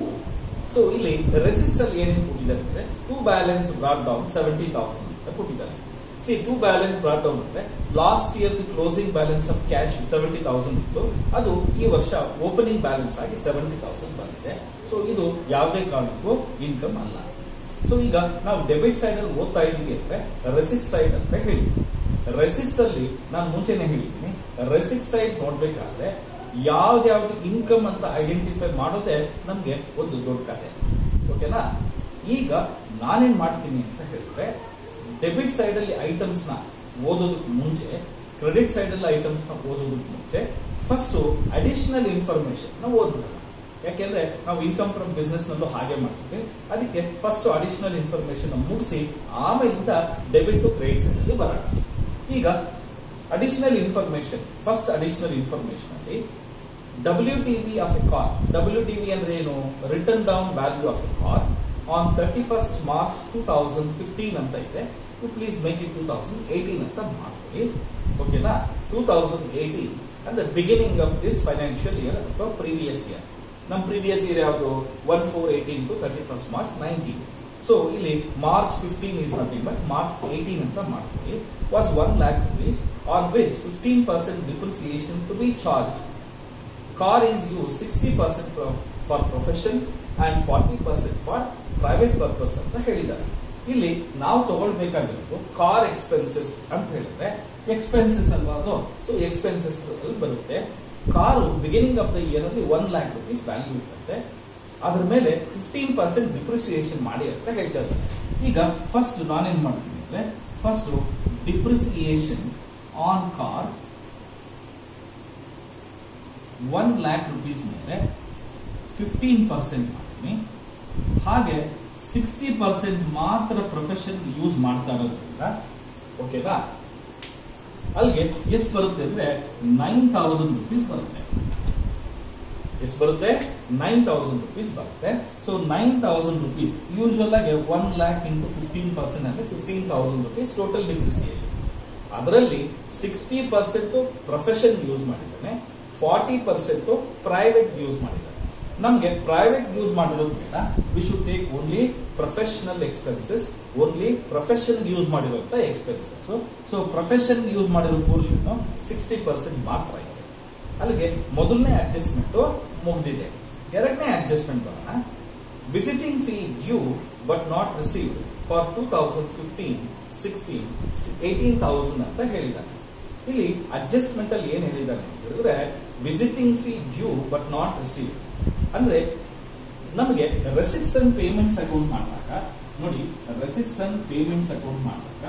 so ಇಲ್ಲಿ receipts ಅಲ್ಲಿ ಏನೇನು ಕೊಟ್ಟಿದ್ದಾರೆ ಅಂದ್ರೆ to balance brought down seventy thousand ಅಂತ ಕೊಟ್ಟಿದ್ದಾರೆ see to balance brought down ಅಂದ್ರೆ last year closing balance of cash seventy thousand ಇತ್ತು ಅದು ಈ ವರ್ಷ ಓಪನಿಂಗ್ ಬ್ಯಾಲೆನ್ಸ್ ಆಗಿ ಸೆವೆಂಟಿ ತೌಸಂಡ್ ಬಂದಿದೆ ಸೊ ಇದು ಯಾವುದೇ ಕಾರಣಕ್ಕೂ ಇನ್ಕಮ್ ಅಲ್ಲ ಸೊ ಈಗ ನಾವು ಡೆಬಿಟ್ ಸೈಡ್ ಅಲ್ಲಿ ಓದ್ತಾ ಇದೀವಿ ಅಂದ್ರೆ ರೆಸಿಟ್ ಸೈಡ್ ಅಂತ ಹೇಳಿ ರೆಸಿಟ್ಸ್ ಅಲ್ಲಿ ನಾನು ಮುಂಚೆನೆ ಹೇಳಿದ್ದೀನಿ ರೆಸಿಟ್ ಸೈಡ್ ನೋಡ್ಬೇಕಾದ್ರೆ ಯಾವ್ದ್ಯಾವ್ದು ಇನ್ಕಮ್ ಅಂತ ಐಡೆಂಟಿಫೈ ಮಾಡೋದೇ ನಮ್ಗೆ ಒಂದು ದೊಡ್ಡ ಕತೆ ಓಕೆನಾ ಈಗ ನಾನೇನ್ ಮಾಡ್ತೀನಿ ಅಂತ ಹೇಳಿದ್ರೆ ಡೆಬಿಟ್ ಸೈಡ್ ಅಲ್ಲಿ ಐಟಮ್ಸ್ ನ ಓದೋದಕ್ಕೆ ಮುಂಚೆ ಕ್ರೆಡಿಟ್ ಸೈಡ್ ಅಲ್ಲಿ ಐಟಮ್ಸ್ ನ ಓದೋದಕ್ಕೆ ಮುಂಚೆ ಫಸ್ಟ್ ಅಡಿಷನಲ್ ಇನ್ಫಾರ್ಮೇಶನ್ ನ ಓದ್ಬಿಡೋಣ ಯಾಕೆಂದ್ರೆ ನಾವು ಇನ್ಕಮ್ ಫ್ರಮ್ ಬಿಸ್ನೆಸ್ ನಲ್ಲೂ ಹಾಗೆ ಮಾಡ್ತೀವಿ ಅದಕ್ಕೆ ಫಸ್ಟ್ ಅಡಿಷನಲ್ ಇನ್ಫಾರ್ಮೇಶನ್ ಮುಗಿಸಿ ಆಮೇಲಿಂದ ಡೆಬಿಟ್ ಟು ಕ್ರೆಡಿಟ್ ಸೈಡ್ ಅಲ್ಲಿ ಬರೋಣ ಈಗ additional information first additional information ಅಲ್ಲಿ W T V of a car W T V ಅಂದ್ರೆ ಏನು written down value of a car on thirty first March two thousand fifteen ಅಂತ ಇದೆ you please make it two thousand eighteen ಅಂತ ಮಾಡ್ಕೊಳ್ಳಿ ಓಕೆನಾ two thousand eighteen ಅಂದ್ರೆ beginning of this financial year ಅಥವಾ previous year ನಮ್ಮ ಪ್ರೀವಿಯಸ್ ಇಯರ್ ಯಾವುದು one four eighteen to thirty first March nineteen so ಇಲ್ಲಿ March fifteen is nothing but March eighteen ಅಂತ ಮಾಡ್ಕೊಳ್ಳಿ was one lakh rupees on which fifteen percent depreciation to be charge car is use sixty percent for profession and forty percent for private purpose ಅಂತ ಹೇಳಿದ್ದಾರೆ ಇಲ್ಲಿ ನಾವು ತಗೊಳ್ಬೇಕಾಗಿರೋದು car expenses ಅಂತ ಹೇಳಿದ್ರೆ expenses ಅಲ್ವಾ ಅದು ಸೊ ಎಕ್ಸ್ಪೆನ್ಸಸ್ ಅಲ್ಲಿ ಬರುತ್ತೆ car beginning of the year ಅಲ್ಲಿ ಒನ್ ಲ್ಯಾಕ್ ರುಪೀಸ್ ವ್ಯಾಲ್ಯೂ ಇರುತ್ತೆ ಅದ್ರ ಮೇಲೆ ಫಿಫ್ಟೀನ್ ಪರ್ಸೆಂಟ್ ಡಿಪ್ರಿಸಿಯೇಷನ್ ಮಾಡಿ ಅಂತ ಹೇಳ್ತಾ ಇದ್ದಾರೆ ಈಗ ಫಸ್ಟ್ ನಾನೇನ್ ಮಾಡ್ತೀನಿ ಅಂದ್ರೆ first depreciation on car one lakh rupees ಮೇಲೆ ಫಿಫ್ಟೀನ್ ಪರ್ಸೆಂಟ್ ಮಾಡ್ತೀನಿ ಹಾಗೆ ಸಿಕ್ಸ್ಟಿ ಪರ್ಸೆಂಟ್ ಮಾತ್ರ ಪ್ರೊಫೆಷನ್ ಯೂಸ್ ಮಾಡ್ತಾ ಇರೋದ್ರಿಂದ ಓಕೆನಾ ಅಲ್ಲಿಗೆ ಎಷ್ಟು ಬರುತ್ತೆ ಅಂದ್ರೆ ನೈನ್ ತೌಸಂಡ್ ರುಪೀಸ್ ಬರುತ್ತೆ ಎಷ್ಟು ಬರುತ್ತೆ ನೈನ್ ತೌಸಂಡ್ ರುಪೀಸ್ ಬರುತ್ತೆ so nine thousand rupees usual ಆಗಿ one lakh into fifteen percent ಅಂದ್ರೆ fifteen thousand rupees total depreciation ಅದರಲ್ಲಿ ಸಿಕ್ಸ್ಟಿ ಪರ್ಸೆಂಟ್ ಪ್ರೊಫೆಷನ್ ಯೂಸ್ ಮಾಡಿದ್ದಾನೆ ಫಾರ್ಟಿ ಪರ್ಸೆಂಟ್ ಪ್ರೈವೇಟ್ ಯೂಸ್ ಮಾಡಿದ್ದಾರೆ ನಮಗೆ ಪ್ರೈವೇಟ್ ಯೂಸ್ ಮಾಡಿರೋದ್ರಿಂದ we should take only professional expenses only profession use ಮಾಡಿರುವಂತ expenses so profession use ಮಾಡಿರೋ portion sixty percent ಮಾತ್ರ ಇದೆ ಅಲ್ಲಿಗೆ ಮೊದಲನೇ ಅಡ್ಜಸ್ಟ್ಮೆಂಟ್ ಮುಗಿದಿದೆ ಎರಡನೇ ಅಡ್ಜಸ್ಟ್ಮೆಂಟ್ ಬರೋಣ visiting fee due but not receive for two thousand fifteen sixteen eighteen thousand ಅಂತ ಹೇಳಿದ್ದಾನೆ ಇಲ್ಲಿ ಅಡ್ಜಸ್ಟ್ಮೆಂಟ್ ಅಲ್ಲಿ ಏನ್ ಹೇಳಿದ್ದಾನೆ ಅಂತ ಹೇಳಿದ್ರೆ visiting fee due but not receive ಅಂದ್ರೆ ನಮಗೆ ರೆಸಿಟ್ಸ್ ಅಂಡ್ ಪೇಮೆಂಟ್ಸ್ ಅಕೌಂಟ್ ಮಾಡಿದಾಗ ನೋಡಿ ರೆಸಿಟ್ಸ್ ಅಂಡ್ ಪೇಮೆಂಟ್ಸ್ ಅಕೌಂಟ್ ಮಾಡಿದಾಗ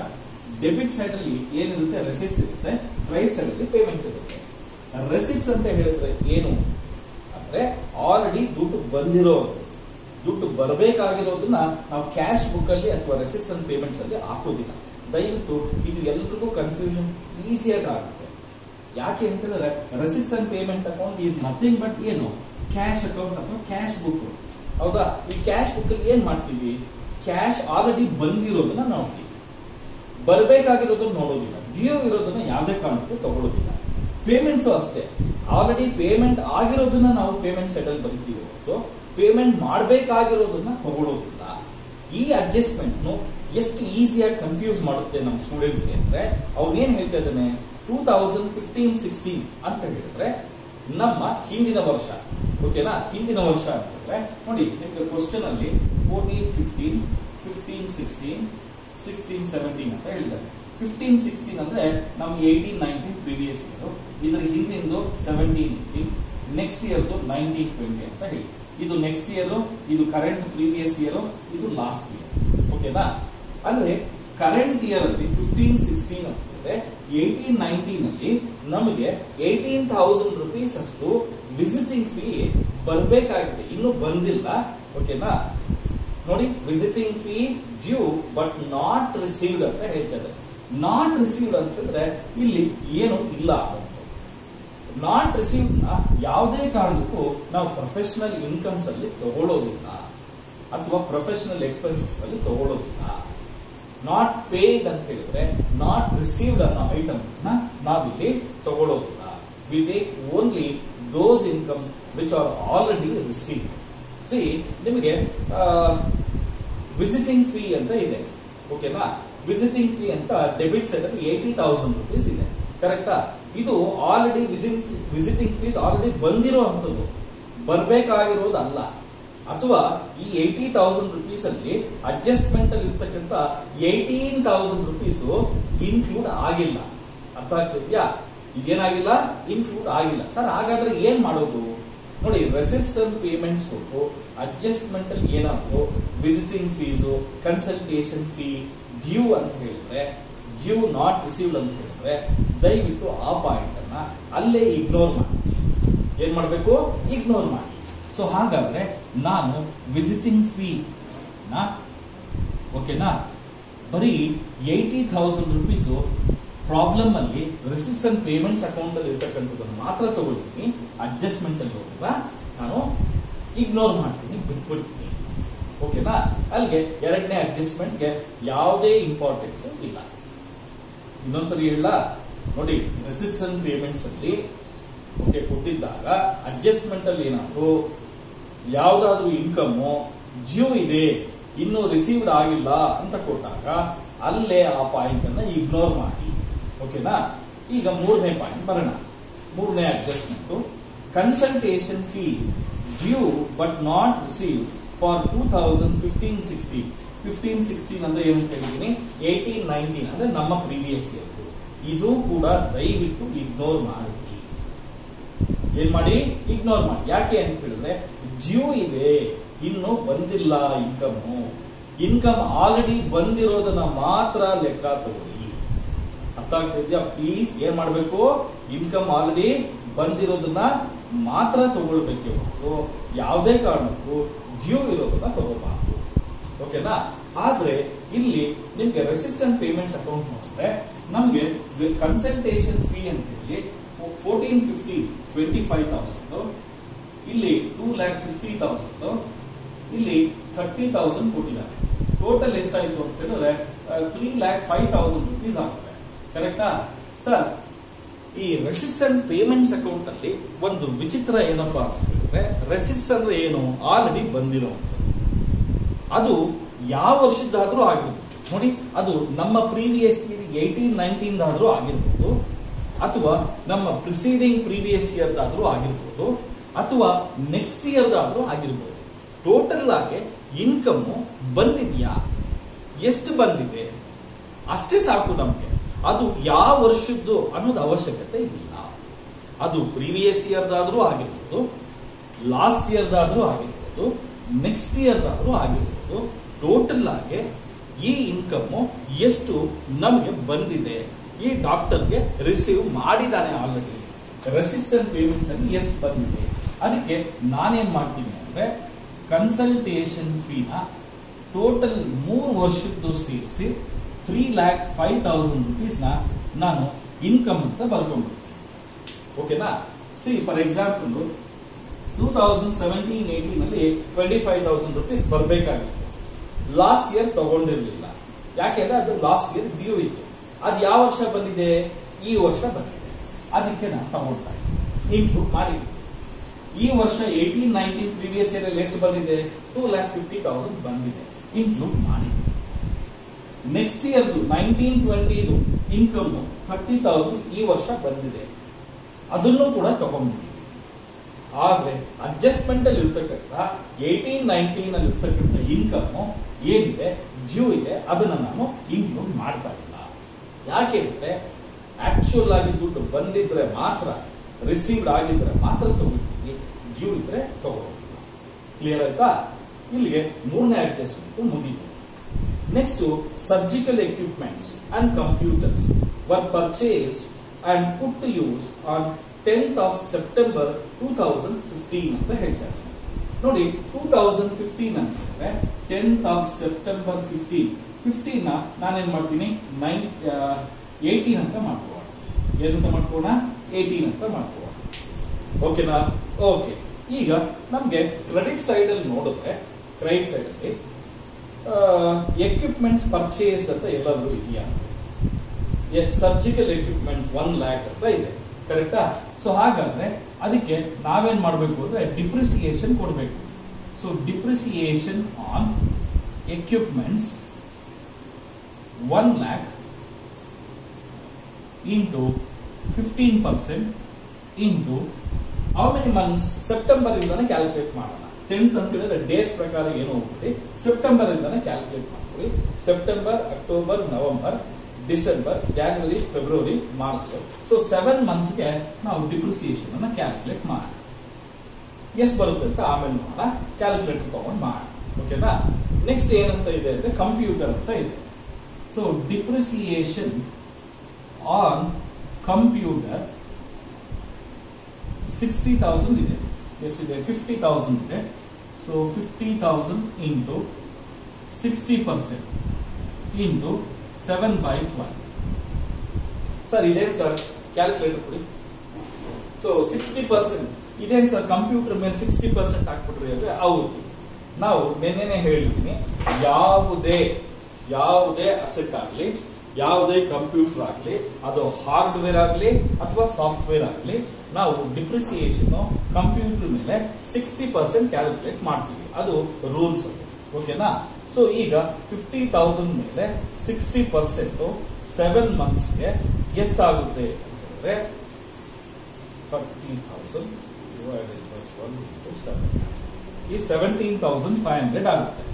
ಡೆಬಿಟ್ ಸೈಡ್ ಅಲ್ಲಿ ಏನಿರುತ್ತೆ ರೆಸಿಟ್ಸ್ ಇರುತ್ತೆ ಕ್ರೆಡಿಟ್ ಸೈಡ್ ಅಲ್ಲಿ ಪೇಮೆಂಟ್ ಇರುತ್ತೆ ರೆಸಿಟ್ಸ್ ಅಂತ ಹೇಳಿದ್ರೆ ಏನು ಅಂದ್ರೆ ಆಲ್ರೆಡಿ ದುಡ್ಡು ಬಂದಿರೋದು ದುಡ್ಡು ಬರಬೇಕಾಗಿರೋದನ್ನ ನಾವು ಕ್ಯಾಶ್ ಬುಕ್ ಅಲ್ಲಿ ಅಥವಾ ರೆಸಿಟ್ಸ್ ಅಂಡ್ ಪೇಮೆಂಟ್ಸ್ ಅಲ್ಲಿ ಹಾಕೋದಿಲ್ಲ ದಯವಿಟ್ಟು ಇದು ಎಲ್ರಿಗೂ ಕನ್ಫ್ಯೂಷನ್ ಈಸಿಯಾಗಿ ಆಗುತ್ತೆ ಯಾಕೆ ಅಂತ ಹೇಳಿದ್ರೆ receipts and payment account is nothing but ಏನು ಕ್ಯಾಶ್ ಅಕೌಂಟ್ ಅಥವಾ ಕ್ಯಾಶ್ ಬುಕ್ ಹೌದಾ ಈ ಕ್ಯಾಶ್ ಬುಕ್ ಅಲ್ಲಿ ಏನ್ ಮಾಡ್ತೀವಿ ಕ್ಯಾಶ್ ಆಲ್ರೆಡಿ ಬಂದಿರೋದನ್ನ ನೋಡ್ತೀವಿ ಬರಬೇಕಾಗಿರೋದನ್ನ ನೋಡೋದಿಲ್ಲ ಡ್ಯೂ ಇರೋದನ್ನ ಯಾವುದೇ ಕಾರಣಕ್ಕೂ ತಗೊಳ್ಳೋದಿಲ್ಲ ಪೇಮೆಂಟ್ಸ್ ಅಷ್ಟೇ ಆಲ್ರೆಡಿ ಪೇಮೆಂಟ್ ಆಗಿರೋದನ್ನ ನಾವು ಪೇಮೆಂಟ್ ಸೈಡ್ ಅಲ್ಲಿ ಬರಿತೀವಿ ಹೊರತು ಪೇಮೆಂಟ್ ಮಾಡಬೇಕಾಗಿರೋದನ್ನ ತಗೊಳ್ಳೋದಿಲ್ಲ ಈ ಅಡ್ಜಸ್ಟ್ಮೆಂಟ್ ಎಷ್ಟು ಈಸಿಯಾಗಿ ಕನ್ಫ್ಯೂಸ್ ಮಾಡುತ್ತೆ ನಮ್ಮ ಸ್ಟೂಡೆಂಟ್ಸ್ಗೆ ಅಂದ್ರೆ ಅವ್ನು ಏನ್ ಹೇಳ್ತಾ ಇದ್ದಾನೆ ಟೂ ತೌಸಂಡ್ ಫಿಫ್ಟೀನ್ ಸಿಕ್ಸ್ಟೀನ್ ಅಂತ ಹೇಳಿದ್ರೆ ನಮ್ಮ ಹಿಂದಿನ ವರ್ಷ ಓಕೆನಾ ಹಿಂದಿನ ವರ್ಷ ಅಂತ ಹೇಳಿದ್ರೆ ನೋಡಿ ನಿಮ್ಗೆ ಕ್ವಶನ್ ಅಲ್ಲಿ fourteen fifteen fifteen sixteen sixteen seventeen ಅಂತ ಹೇಳಿದ್ದಾರೆ ಫಿಫ್ಟೀನ್ ಸಿಕ್ಸ್ಟೀನ್ ಅಂದ್ರೆ ನಮ್ಗೆ ಏಯ್ಟೀನ್ ನೈನ್ಟೀನ್ ಪ್ರೀವಿಯಸ್ ಇಯರ್ ಇದ್ರ ಹಿಂದಿಂದು ಸೆವೆಂಟೀನ್ ಏಯ್ಟೀನ್ ನೆಕ್ಸ್ಟ್ ಇಯರ್ದು ನೈನ್ಟೀನ್ ಟ್ವೆಂಟಿ ಅಂತ ಹೇಳಿ ಇದು ನೆಕ್ಸ್ಟ್ ಇಯರ್ ಇದು ಕರೆಂಟ್ ಪ್ರೀವಿಯಸ್ ಇಯರ್ ಇದು ಲಾಸ್ಟ್ ಇಯರ್ ಓಕೆನಾ ಅಂದ್ರೆ ಕರೆಂಟ್ ಇಯರ್ ಅಲ್ಲಿ ಫಿಫ್ಟೀನ್ ಸಿಕ್ಸ್ಟೀನ್ ಅಂತಂದ್ರೆ ಏಯ್ಟೀನ್ ನೈನ್ಟೀನ್ ಅಲ್ಲಿ ನಮಗೆ ಏಯ್ಟೀನ್ ಥೌಸಂಡ್ ರುಪೀಸ್ ಅಷ್ಟು ವಿಸಿಟಿಂಗ್ ಫೀ ಬರಬೇಕಾಗಿದೆ ಇನ್ನು ಬಂದಿಲ್ಲ ಓಕೆನಾ ನೋಡಿ visiting fee due but not received ಅಂತ ಹೇಳ್ತಾರೆ ನಾಟ್ ರಿಸೀವ್ಡ್ ಅಂತ ಹೇಳಿದ್ರೆ ಇಲ್ಲಿ ಏನು ಇಲ್ಲ ನಾಟ್ ರಿಸೀವ್ಡ್ ನ ಯಾವುದೇ ಕಾರಣಕ್ಕೂ ನಾವು ಪ್ರೊಫೆಷನಲ್ ಇನ್ಕಮ್ಸ್ ಅಲ್ಲಿ ತಗೊಳ್ಳೋದಿಲ್ಲ ಅಥವಾ ಪ್ರೊಫೆಷನಲ್ ಎಕ್ಸ್ಪೆನ್ಸಸ್ ಅಲ್ಲಿ ತಗೊಳ್ಳೋದಿಲ್ಲ ನಾಟ್ ಪೇಡ್ ಅಂತ ಹೇಳಿದ್ರೆ ನಾಟ್ ರಿಸೀವ್ಡ್ ಅನ್ನೋ ಐಟಮ್ ನ ನಾವಿಲ್ಲಿ ತಗೊಳ್ಳೋದಿಲ್ಲ we take only those incomes which are already received see ನಿಮಗೆ ವಿಸಿಟಿಂಗ್ ಫೀ ಅಂತ ಇದೆ ಓಕೆನಾ ವಿಸಿಟಿಂಗ್ ಫೀ ಅಂತ ಡೆಬಿಟ್ ಸೈಡ್ ಅಲ್ಲಿ ಏಯ್ಟಿ ತೌಸಂಡ್ ರುಪೀಸ್ ಇದೆ ಕರೆಕ್ಟಾ ಇದು ಆಲ್ರೆಡಿ ವಿಸಿಟಿಂಗ್ ಫೀಸ್ ಆಲ್ರೆಡಿ ಬಂದಿರೋ ಅಂತದ್ದು ಬರ್ಬೇಕಾಗಿರೋದಲ್ಲ ಅಥವಾ ಈ ಏಯ್ಟಿ ತೌಸಂಡ್ ರುಪೀಸ್ ಅಲ್ಲಿ ಅಡ್ಜಸ್ಟ್ಮೆಂಟ್ ಅಲ್ಲಿ ಇರ್ತಕ್ಕಂಥ ಏಯ್ಟೀನ್ ತೌಸಂಡ್ ರುಪೀಸ್ ಇನ್ಕ್ಲೂಡ್ ಆಗಿಲ್ಲ ಅರ್ಥ ಆಗ್ತಿದ್ಯಾ ಇದೇನಾಗಿಲ್ಲ ಇನ್ಕ್ಲೂಡ್ ಆಗಿಲ್ಲ ಸರ್ ಹಾಗಾದ್ರೆ ಏನ್ ಮಾಡೋದು ನೋಡಿ ರೆಸಿಪ್ಟ್ಸ್ ಅಂಡ್ ಪೇಮೆಂಟ್ಸ್ ಕೊಟ್ಟು ಅಡ್ಜಸ್ಟ್ಮೆಂಟ್ ಅಲ್ಲಿ ಏನಾದ್ರು visiting fees consultation fee due ಅಂತ ಹೇಳಿದ್ರೆ ಡ್ಯೂ ನಾಟ್ ರಿಸೀವ್ಡ್ ಅಂತ ಹೇಳಿದ್ರೆ ದಯವಿಟ್ಟು ಆ ಪಾಯಿಂಟ್ ಅನ್ನ ಅಲ್ಲೇ ಇಗ್ನೋರ್ ಮಾಡಿ ಏನ್ ಮಾಡಬೇಕು ಇಗ್ನೋರ್ ಮಾಡಿ ಸೊ ಹಾಗಾದ್ರೆ ನಾನು ವಿಸಿಟಿಂಗ್ ಫೀ ನ ಓಕೆನಾ ಬರೀ ಏಯ್ಟಿ ಥೌಸಂಡ್ ರುಪೀಸ್ ಪ್ರಾಬ್ಲಮ್ ಅಲ್ಲಿ ರಿಸಿಪ್ಟ್ಸ್ ಅಂಡ್ ಪೇಮೆಂಟ್ಸ್ ಅಕೌಂಟ್ ಅಲ್ಲಿ ಇರ್ತಕ್ಕಂಥದ್ದನ್ನು ಮಾತ್ರ ತಗೊಳ್ತೀನಿ ಅಡ್ಜಸ್ಟ್ಮೆಂಟ್ ಅಲ್ಲಿ ಹೋಗುವ ನಾನು ಇಗ್ನೋರ್ ಮಾಡ್ತೀನಿ ಬಿಟ್ಬಿಡ್ತೀನಿ ಓಕೆನಾ ಅಲ್ಲಿಗೆ ಎರಡನೇ ಅಡ್ಜಸ್ಟ್ಮೆಂಟ್ಗೆ ಯಾವುದೇ ಇಂಪಾರ್ಟೆನ್ಸ್ ಇಲ್ಲ ಇನ್ನೊಂದ್ಸರಿ ಹೇಳ ನೋಡಿ ರೆಸಿಪ್ಟ್ಸ್ ಅಂಡ್ ಪೇಮೆಂಟ್ಸ್ ಅಲ್ಲಿ ಓಕೆ ಕೊಟ್ಟಿದ್ದಾಗ ಅಡ್ಜಸ್ಟ್ಮೆಂಟ್ ಅಲ್ಲಿ ಏನಾದ್ರು ಯಾವ್ದಾದ್ರು ಇನ್ಕಮ್ ಜ್ಯೂ ಇದೆ ಇನ್ನು ರಿಸೀವ್ಡ್ ಆಗಿಲ್ಲ ಅಂತ ಕೊಟ್ಟಾಗ ಅಲ್ಲೇ ಆ ಪಾಯಿಂಟ್ ಅನ್ನ ಇಗ್ನೋರ್ ಮಾಡಿ ಓಕೆನಾ ಈಗ ಮೂರನೇ ಪಾಯಿಂಟ್ ಬರೋಣ ಮೂರನೇ adjustment consultation fee due but not receive for two thousand fifteen sixteen fifteen sixteen ಅಂದ್ರೆ ಏನು ಹೇಳಿದೀನಿ ಏಯ್ಟೀನ್ ನೈನ್ಟೀನ್ ಅಂದ್ರೆ ನಮ್ಮ ಪ್ರೀವಿಯಸ್ ಇಯರ್ ಇದು ಕೂಡ ದಯವಿಟ್ಟು ಇಗ್ನೋರ್ ಮಾಡಿ ಏನ್ ಮಾಡಿ ಇಗ್ನೋರ್ ಮಾಡಿ ಯಾಕೆ ಅಂತ ಹೇಳಿದ್ರೆ ಜ್ಯೂ ಇದೆ ಇನ್ನು ಬಂದಿಲ್ಲ ಇನ್ಕಮ್ ಇನ್ಕಮ್ ಆಲ್ರೆಡಿ ಬಂದಿರೋದನ್ನ ಮಾತ್ರ ಲೆಕ್ಕ ತಗೊಳ್ಳಿ ಅರ್ಥ ಆಗ್ತಿದ್ಯಾ ಪ್ಲೀಸ್ ಏನ್ ಮಾಡ್ಬೇಕು ಇನ್ಕಮ್ ಆಲ್ರೆಡಿ ಬಂದಿರೋದನ್ನ ಮಾತ್ರ ತಗೊಳ್ಬೇಕೆ ಹೊರತು ಯಾವುದೇ ಕಾರಣಕ್ಕೂ ಡ್ಯೂ ಇರೋದನ್ನ ತಗೋಬಾರ್ದು ಓಕೆನಾ ಆದ್ರೆ ಇಲ್ಲಿ ನಿಮ್ಗೆ ರೆಸಿಸ್ಟೆಂಟ್ ಪೇಮೆಂಟ್ಸ್ ಅಕೌಂಟ್ ನೋಡಿದ್ರೆ ನಮ್ಗೆ ಕನ್ಸಲ್ಟೇಷನ್ ಫೀ ಅಂತ ಹೇಳಿ fourteen fifty twenty five thousand ಇಲ್ಲಿ ಟೂ ಲ್ಯಾಕ್ ಫಿಫ್ಟಿ ತೌಸಂಡ್ ಇಲ್ಲಿ ಥರ್ಟಿ ತೌಸಂಡ್ ಕೊಟ್ಟಿದ್ದಾರೆ ಟೋಟಲ್ ಎಷ್ಟಾಯ್ತು ಅಂತ ಹೇಳಿದ್ರೆ three lakh five thousand rupees ಆಗುತ್ತೆ ಕರೆಕ್ಟಾ ಸರ್ ಈ ರೆಸಿಸ್ಟೆಂಟ್ ಪೇಮೆಂಟ್ಸ್ ಅಕೌಂಟ್ ಅಲ್ಲಿ ಒಂದು ವಿಚಿತ್ರ ಏನಪ್ಪಾ ಅಂತ ಹೇಳಿದ್ರೆ ರೆಸಿಸ್ ಅಂದ್ರೆ ಏನು ಆಲ್ರೆಡಿ ಬಂದಿರುವಂತದ್ದು ಅದು ಯಾವ ವರ್ಷದ್ದಾದ್ರೂ ಆಗಿರ್ಬೋದು ನೋಡಿ ಅದು ನಮ್ಮ ಪ್ರೀವಿಯಸ್ ಇಯರ್ ಏಯ್ಟೀನ್ ನೈನ್ಟೀನ್ ಆದ್ರೂ ಆಗಿರ್ಬೋದು ಅಥವಾ ನಮ್ಮ ಪ್ರಿಸೀಡಿಂಗ್ ಪ್ರೀವಿಯಸ್ ಇಯರ್ ಆದ್ರೂ ಆಗಿರ್ಬೋದು ಅಥವಾ ನೆಕ್ಸ್ಟ್ ಇಯರ್ ಆದ್ರೂ ಆಗಿರ್ಬೋದು ಟೋಟಲ್ ಆಗಿ ಇನ್ಕಮ್ ಬಂದಿದ್ಯಾ ಎಷ್ಟು ಬಂದಿದೆ ಅಷ್ಟೇ ಸಾಕು ನಮ್ಗೆ ಅದು ಯಾವ ವರ್ಷದ್ದು ಅನ್ನೋದು ಅವಶ್ಯಕತೆ ಇಲ್ಲ ಅದು ಪ್ರೀವಿಯಸ್ ಇಯರ್ದಾದ್ರೂ ಆಗಿರ್ಬೋದು ಲಾಸ್ಟ್ ಇಯರ್ದಾದ್ರೂ ಆಗಿರ್ಬೋದು ನೆಕ್ಸ್ಟ್ ಇಯರ್ದಾದ್ರೂ ಆಗಿರ್ಬೋದು ಟೋಟಲ್ ಆಗಿ ಈ ಇನ್ಕಮ್ ಎಷ್ಟು ನಮಗೆ ಬಂದಿದೆ ಈ ಡಾಕ್ಟರ್ಗೆ ರಿಸೀವ್ ಮಾಡಿದಾನೆ ಆಲ್ರೆಡಿ ರೆಸಿಪ್ಟ್ಸ್ ಅಂಡ್ ಪೇಮೆಂಟ್ಸ್ ಅಲ್ಲಿ ಎಷ್ಟು ಬಂದಿದೆ ಅದಕ್ಕೆ ನಾನೇನ್ ಮಾಡ್ತೀನಿ ಅಂದ್ರೆ ಕನ್ಸಲ್ಟೇಷನ್ ಫೀನ ಟೋಟಲ್ ಮೂರು ವರ್ಷದ್ದು ಸೇರಿಸಿ three lakh five thousand rupees ನ ನಾನು ಇನ್ಕಮ್ ಅಂತ ಬರ್ಕೊಂಡ್ಬಿಡ್ತೀನಿ ಓಕೆನಾ see for example two thousand seventeen eighteen ಅಲ್ಲಿ ಟ್ವೆಂಟಿ ಫೈವ್ ತೌಸಂಡ್ ರುಪೀಸ್ ಬರಬೇಕಾಗಿತ್ತು ಲಾಸ್ಟ್ ಇಯರ್ ತಗೊಂಡಿರ್ಲಿಲ್ಲ ಯಾಕೆಂದ್ರೆ ಅದು ಲಾಸ್ಟ್ ಇಯರ್ ಡ್ಯೂ ಇತ್ತು ಅದು ಯಾವ ವರ್ಷ ಬಂದಿದೆ ಈ ವರ್ಷ ಬಂದಿದೆ ಅದಕ್ಕೆ ನಾನು ತಗೊಳ್ತಾ ಇದ್ದೀನಿ ಇನ್ಕ್ಲೂಡ್ ಮಾಡಿದ್ದೀನಿ ಈ ವರ್ಷ ಏಟೀನ್ ನೈನ್ಟೀನ್ ಪ್ರೀವಿಯಸ್ ಇಯರ್ ಅಲ್ಲಿ ಎಷ್ಟು ಬಂದಿದೆ ಟೂ ಲ್ಯಾಕ್ ಫಿಫ್ಟಿ ತೌಸಂಡ್ ಬಂದಿದೆ ಇನ್ಕ್ಲೂಡ್ ಮಾಡಿದ್ದೀನಿ ನೆಕ್ಸ್ಟ್ ಇಯರ್ ನೈನ್ಟೀನ್ ಟ್ವೆಂಟಿದು ಇನ್ಕಮ್ ಥರ್ಟಿ ತೌಸಂಡ್ ಈ ವರ್ಷ ಬಂದಿದೆ ಅದನ್ನು ಕೂಡ ತಗೊಂಡ್ಬಿಟ್ಟಿದ್ದೀನಿ ಆದ್ರೆ ಅಡ್ಜಸ್ಟ್ಮೆಂಟ್ ಅಲ್ಲಿ ಇರ್ತಕ್ಕಂಥ ಏಟೀನ್ ನೈನ್ಟೀನ್ ಅಲ್ಲಿ ಇರ್ತಕ್ಕಂಥ ಇನ್ಕಮ್ ಏನಿದೆ ಜ್ಯೂ ಇದೆ ಅದನ್ನ ನಾನು ಇನ್ಕ್ಲೂಡ್ ಮಾಡ್ತಾ ಇಲ್ಲ ಯಾಕೆ ಅಂದ್ರೆ ಆಕ್ಚುಯಲ್ ಆಗಿ ದುಡ್ಡು ಬಂದಿದ್ರೆ ಮಾತ್ರ ರಿಸೀವ್ಡ್ ಆಗಿದ್ರೆ ಮಾತ್ರ ತಗೊಳ್ತೀವಿ ಡ್ಯೂ ಇದ್ರೆ ತಗೊಳ್ಳೋದಿಲ್ಲ ಕ್ಲಿಯರ್ ಆಯ್ತಾ ಇಲ್ಲಿಗೆ ಮೂರನೇ ಅಡ್ಜಸ್ಟ್ಮೆಂಟ್ ಮುಗೀತು next surgical equipments and computers were purchase and put to use on tenth of September two thousand fifteen ಅಂತ ಹೇಳ್ತಾರೆ ನೋಡಿ ಟೂ ತೌಸಂಡ್ ಫಿಫ್ಟೀನ್ ಅಂತಂದ್ರೆ tenth of September fifteen fifteen ನಾನೇನ್ ಮಾಡ್ತೀನಿ ನೈನ್ ಏಟೀನ್ ಅಂತ ಮಾಡ್ಕೋಣ ಏನಂತ ಮಾಡ್ಕೋಣ ಏಟೀನ್ ಅಂತ ಮಾಡ್ಕೋಣ ಓಕೆನಾ ಓಕೆ ಈಗ ನಮ್ಗೆ ಕ್ರೆಡಿಟ್ ಸೈಡ್ ಅಲ್ಲಿ ನೋಡಿದ್ರೆ ಕ್ರೆಡಿಟ್ ಸೈಡ್ ಅಲ್ಲಿ ಎಕ್ವಿಪ್ಮೆಂಟ್ಸ್ ಪರ್ಚೇಸ್ ಅಂತ ಎಲ್ಲಾದ್ರೂ ಇದೆಯಾ ಸರ್ಜಿಕಲ್ ಎಕ್ವಿಪ್ಮೆಂಟ್ಸ್ ಒನ್ ಲ್ಯಾಕ್ ಅಂತ ಇದೆ ಕರೆಕ್ಟಾ ಸೊ ಹಾಗಾದ್ರೆ ಅದಕ್ಕೆ ನಾವೇನ್ ಮಾಡಬೇಕು ಅಂದ್ರೆ ಡಿಪ್ರಿಸಿಯೇಷನ್ ಕೊಡಬೇಕು so depreciation on equipments one lakh into fifteen percent into how many months September ಇಂದಾನೆ ಕ್ಯಾಲ್ಕುಲೇಟ್ ಮಾಡೋಣ ಟೆಂತ್ ಅಂತ ಹೇಳಿದ್ರೆ ಡೇಸ್ ಪ್ರಕಾರ ಏನು ಹೋಗ್ಬಿಡಿ ಸೆಪ್ಟೆಂಬರ್ ಇಂದಾನೆ ಕ್ಯಾಲ್ಕುಲೇಟ್ ಮಾಡ್ಕೊಳ್ಳಿ September October November December January February March so seven ಮಂತ್ಸ್ಗೆ ನಾವು ಡಿಪ್ರಿಸಿಯೇಷನ್ ಅನ್ನ ಕ್ಯಾಲ್ಕುಲೇಟ್ ಮಾಡೋಣ ಎಷ್ಟು ಬರುತ್ತೆ ಅಂತ ಆಮೇಲೆ ನೋಡೋಣ ಕ್ಯಾಲ್ಕುಲೇಟರ್ ತಗೊಂಡು ಮಾಡೋಣ ಓಕೆನಾ ನೆಕ್ಸ್ಟ್ ಏನಂತ ಇದೆ ಅಂದ್ರೆ ಕಂಪ್ಯೂಟರ್ ಅಂತ ಇದೆ so depreciation on computer sixty thousand ಇದೆ ಎಷ್ಟಿದೆ ಫಿಫ್ಟಿ ತೌಸಂಡ್ ಇದೆ so fifty thousand into sixty percent into seven by twelve sir ಇದೇನು ಸರ್ ಕ್ಯಾಲ್ಕುಲೇಟರ್ ಕೊಡಿ ಸೊ ಸಿಕ್ಸ್ಟಿ ಪರ್ಸೆಂಟ್ ಇದೇನು ಸರ್ ಕಂಪ್ಯೂಟರ್ ಮೇಲೆ ಸಿಕ್ಸ್ಟಿ ಪರ್ಸೆಂಟ್ ಹಾಕ್ಬಿಟ್ರಿ ಅಂದ್ರೆ ಹೌದು ನಾವು ನೆನ್ನೆನೆ ಹೇಳಿದ್ದೀನಿ ಯಾವುದೇ ಯಾವುದೇ ಅಸೆಟ್ ಆಗಲಿ ಯಾವುದೇ ಕಂಪ್ಯೂಟರ್ ಆಗಲಿ ಅದು ಹಾರ್ಡ್ವೇರ್ ಆಗಲಿ ಅಥವಾ ಸಾಫ್ಟ್ವೇರ್ ಆಗಲಿ ನಾವು ಡಿಪ್ರಿಸಿಯೇಷನ್ ಕಂಪ್ಯೂಟರ್ ಮೇಲೆ ಸಿಕ್ಸ್ಟಿ ಪರ್ಸೆಂಟ್ ಕ್ಯಾಲ್ಕುಲೇಟ್ ಮಾಡ್ತೀವಿ ಅದು ರೂಲ್ಸ್ ಓಕೆನಾ ಸೊ ಈಗ ಫಿಫ್ಟಿ ತೌಸಂಡ್ ಮೇಲೆ ಸಿಕ್ಸ್ಟಿ ಪರ್ಸೆಂಟ್ ಸೆವೆನ್ ಮಂತ್ಸ್ಗೆ ಎಷ್ಟಾಗುತ್ತೆ ಅಂತಂದ್ರೆ thirty thousand divided by twelve into seven ಈ ಸೆವೆಂಟೀನ್ ತೌಸಂಡ್ ಫೈವ್ ಹಂಡ್ರೆಡ್ ಆಗುತ್ತೆ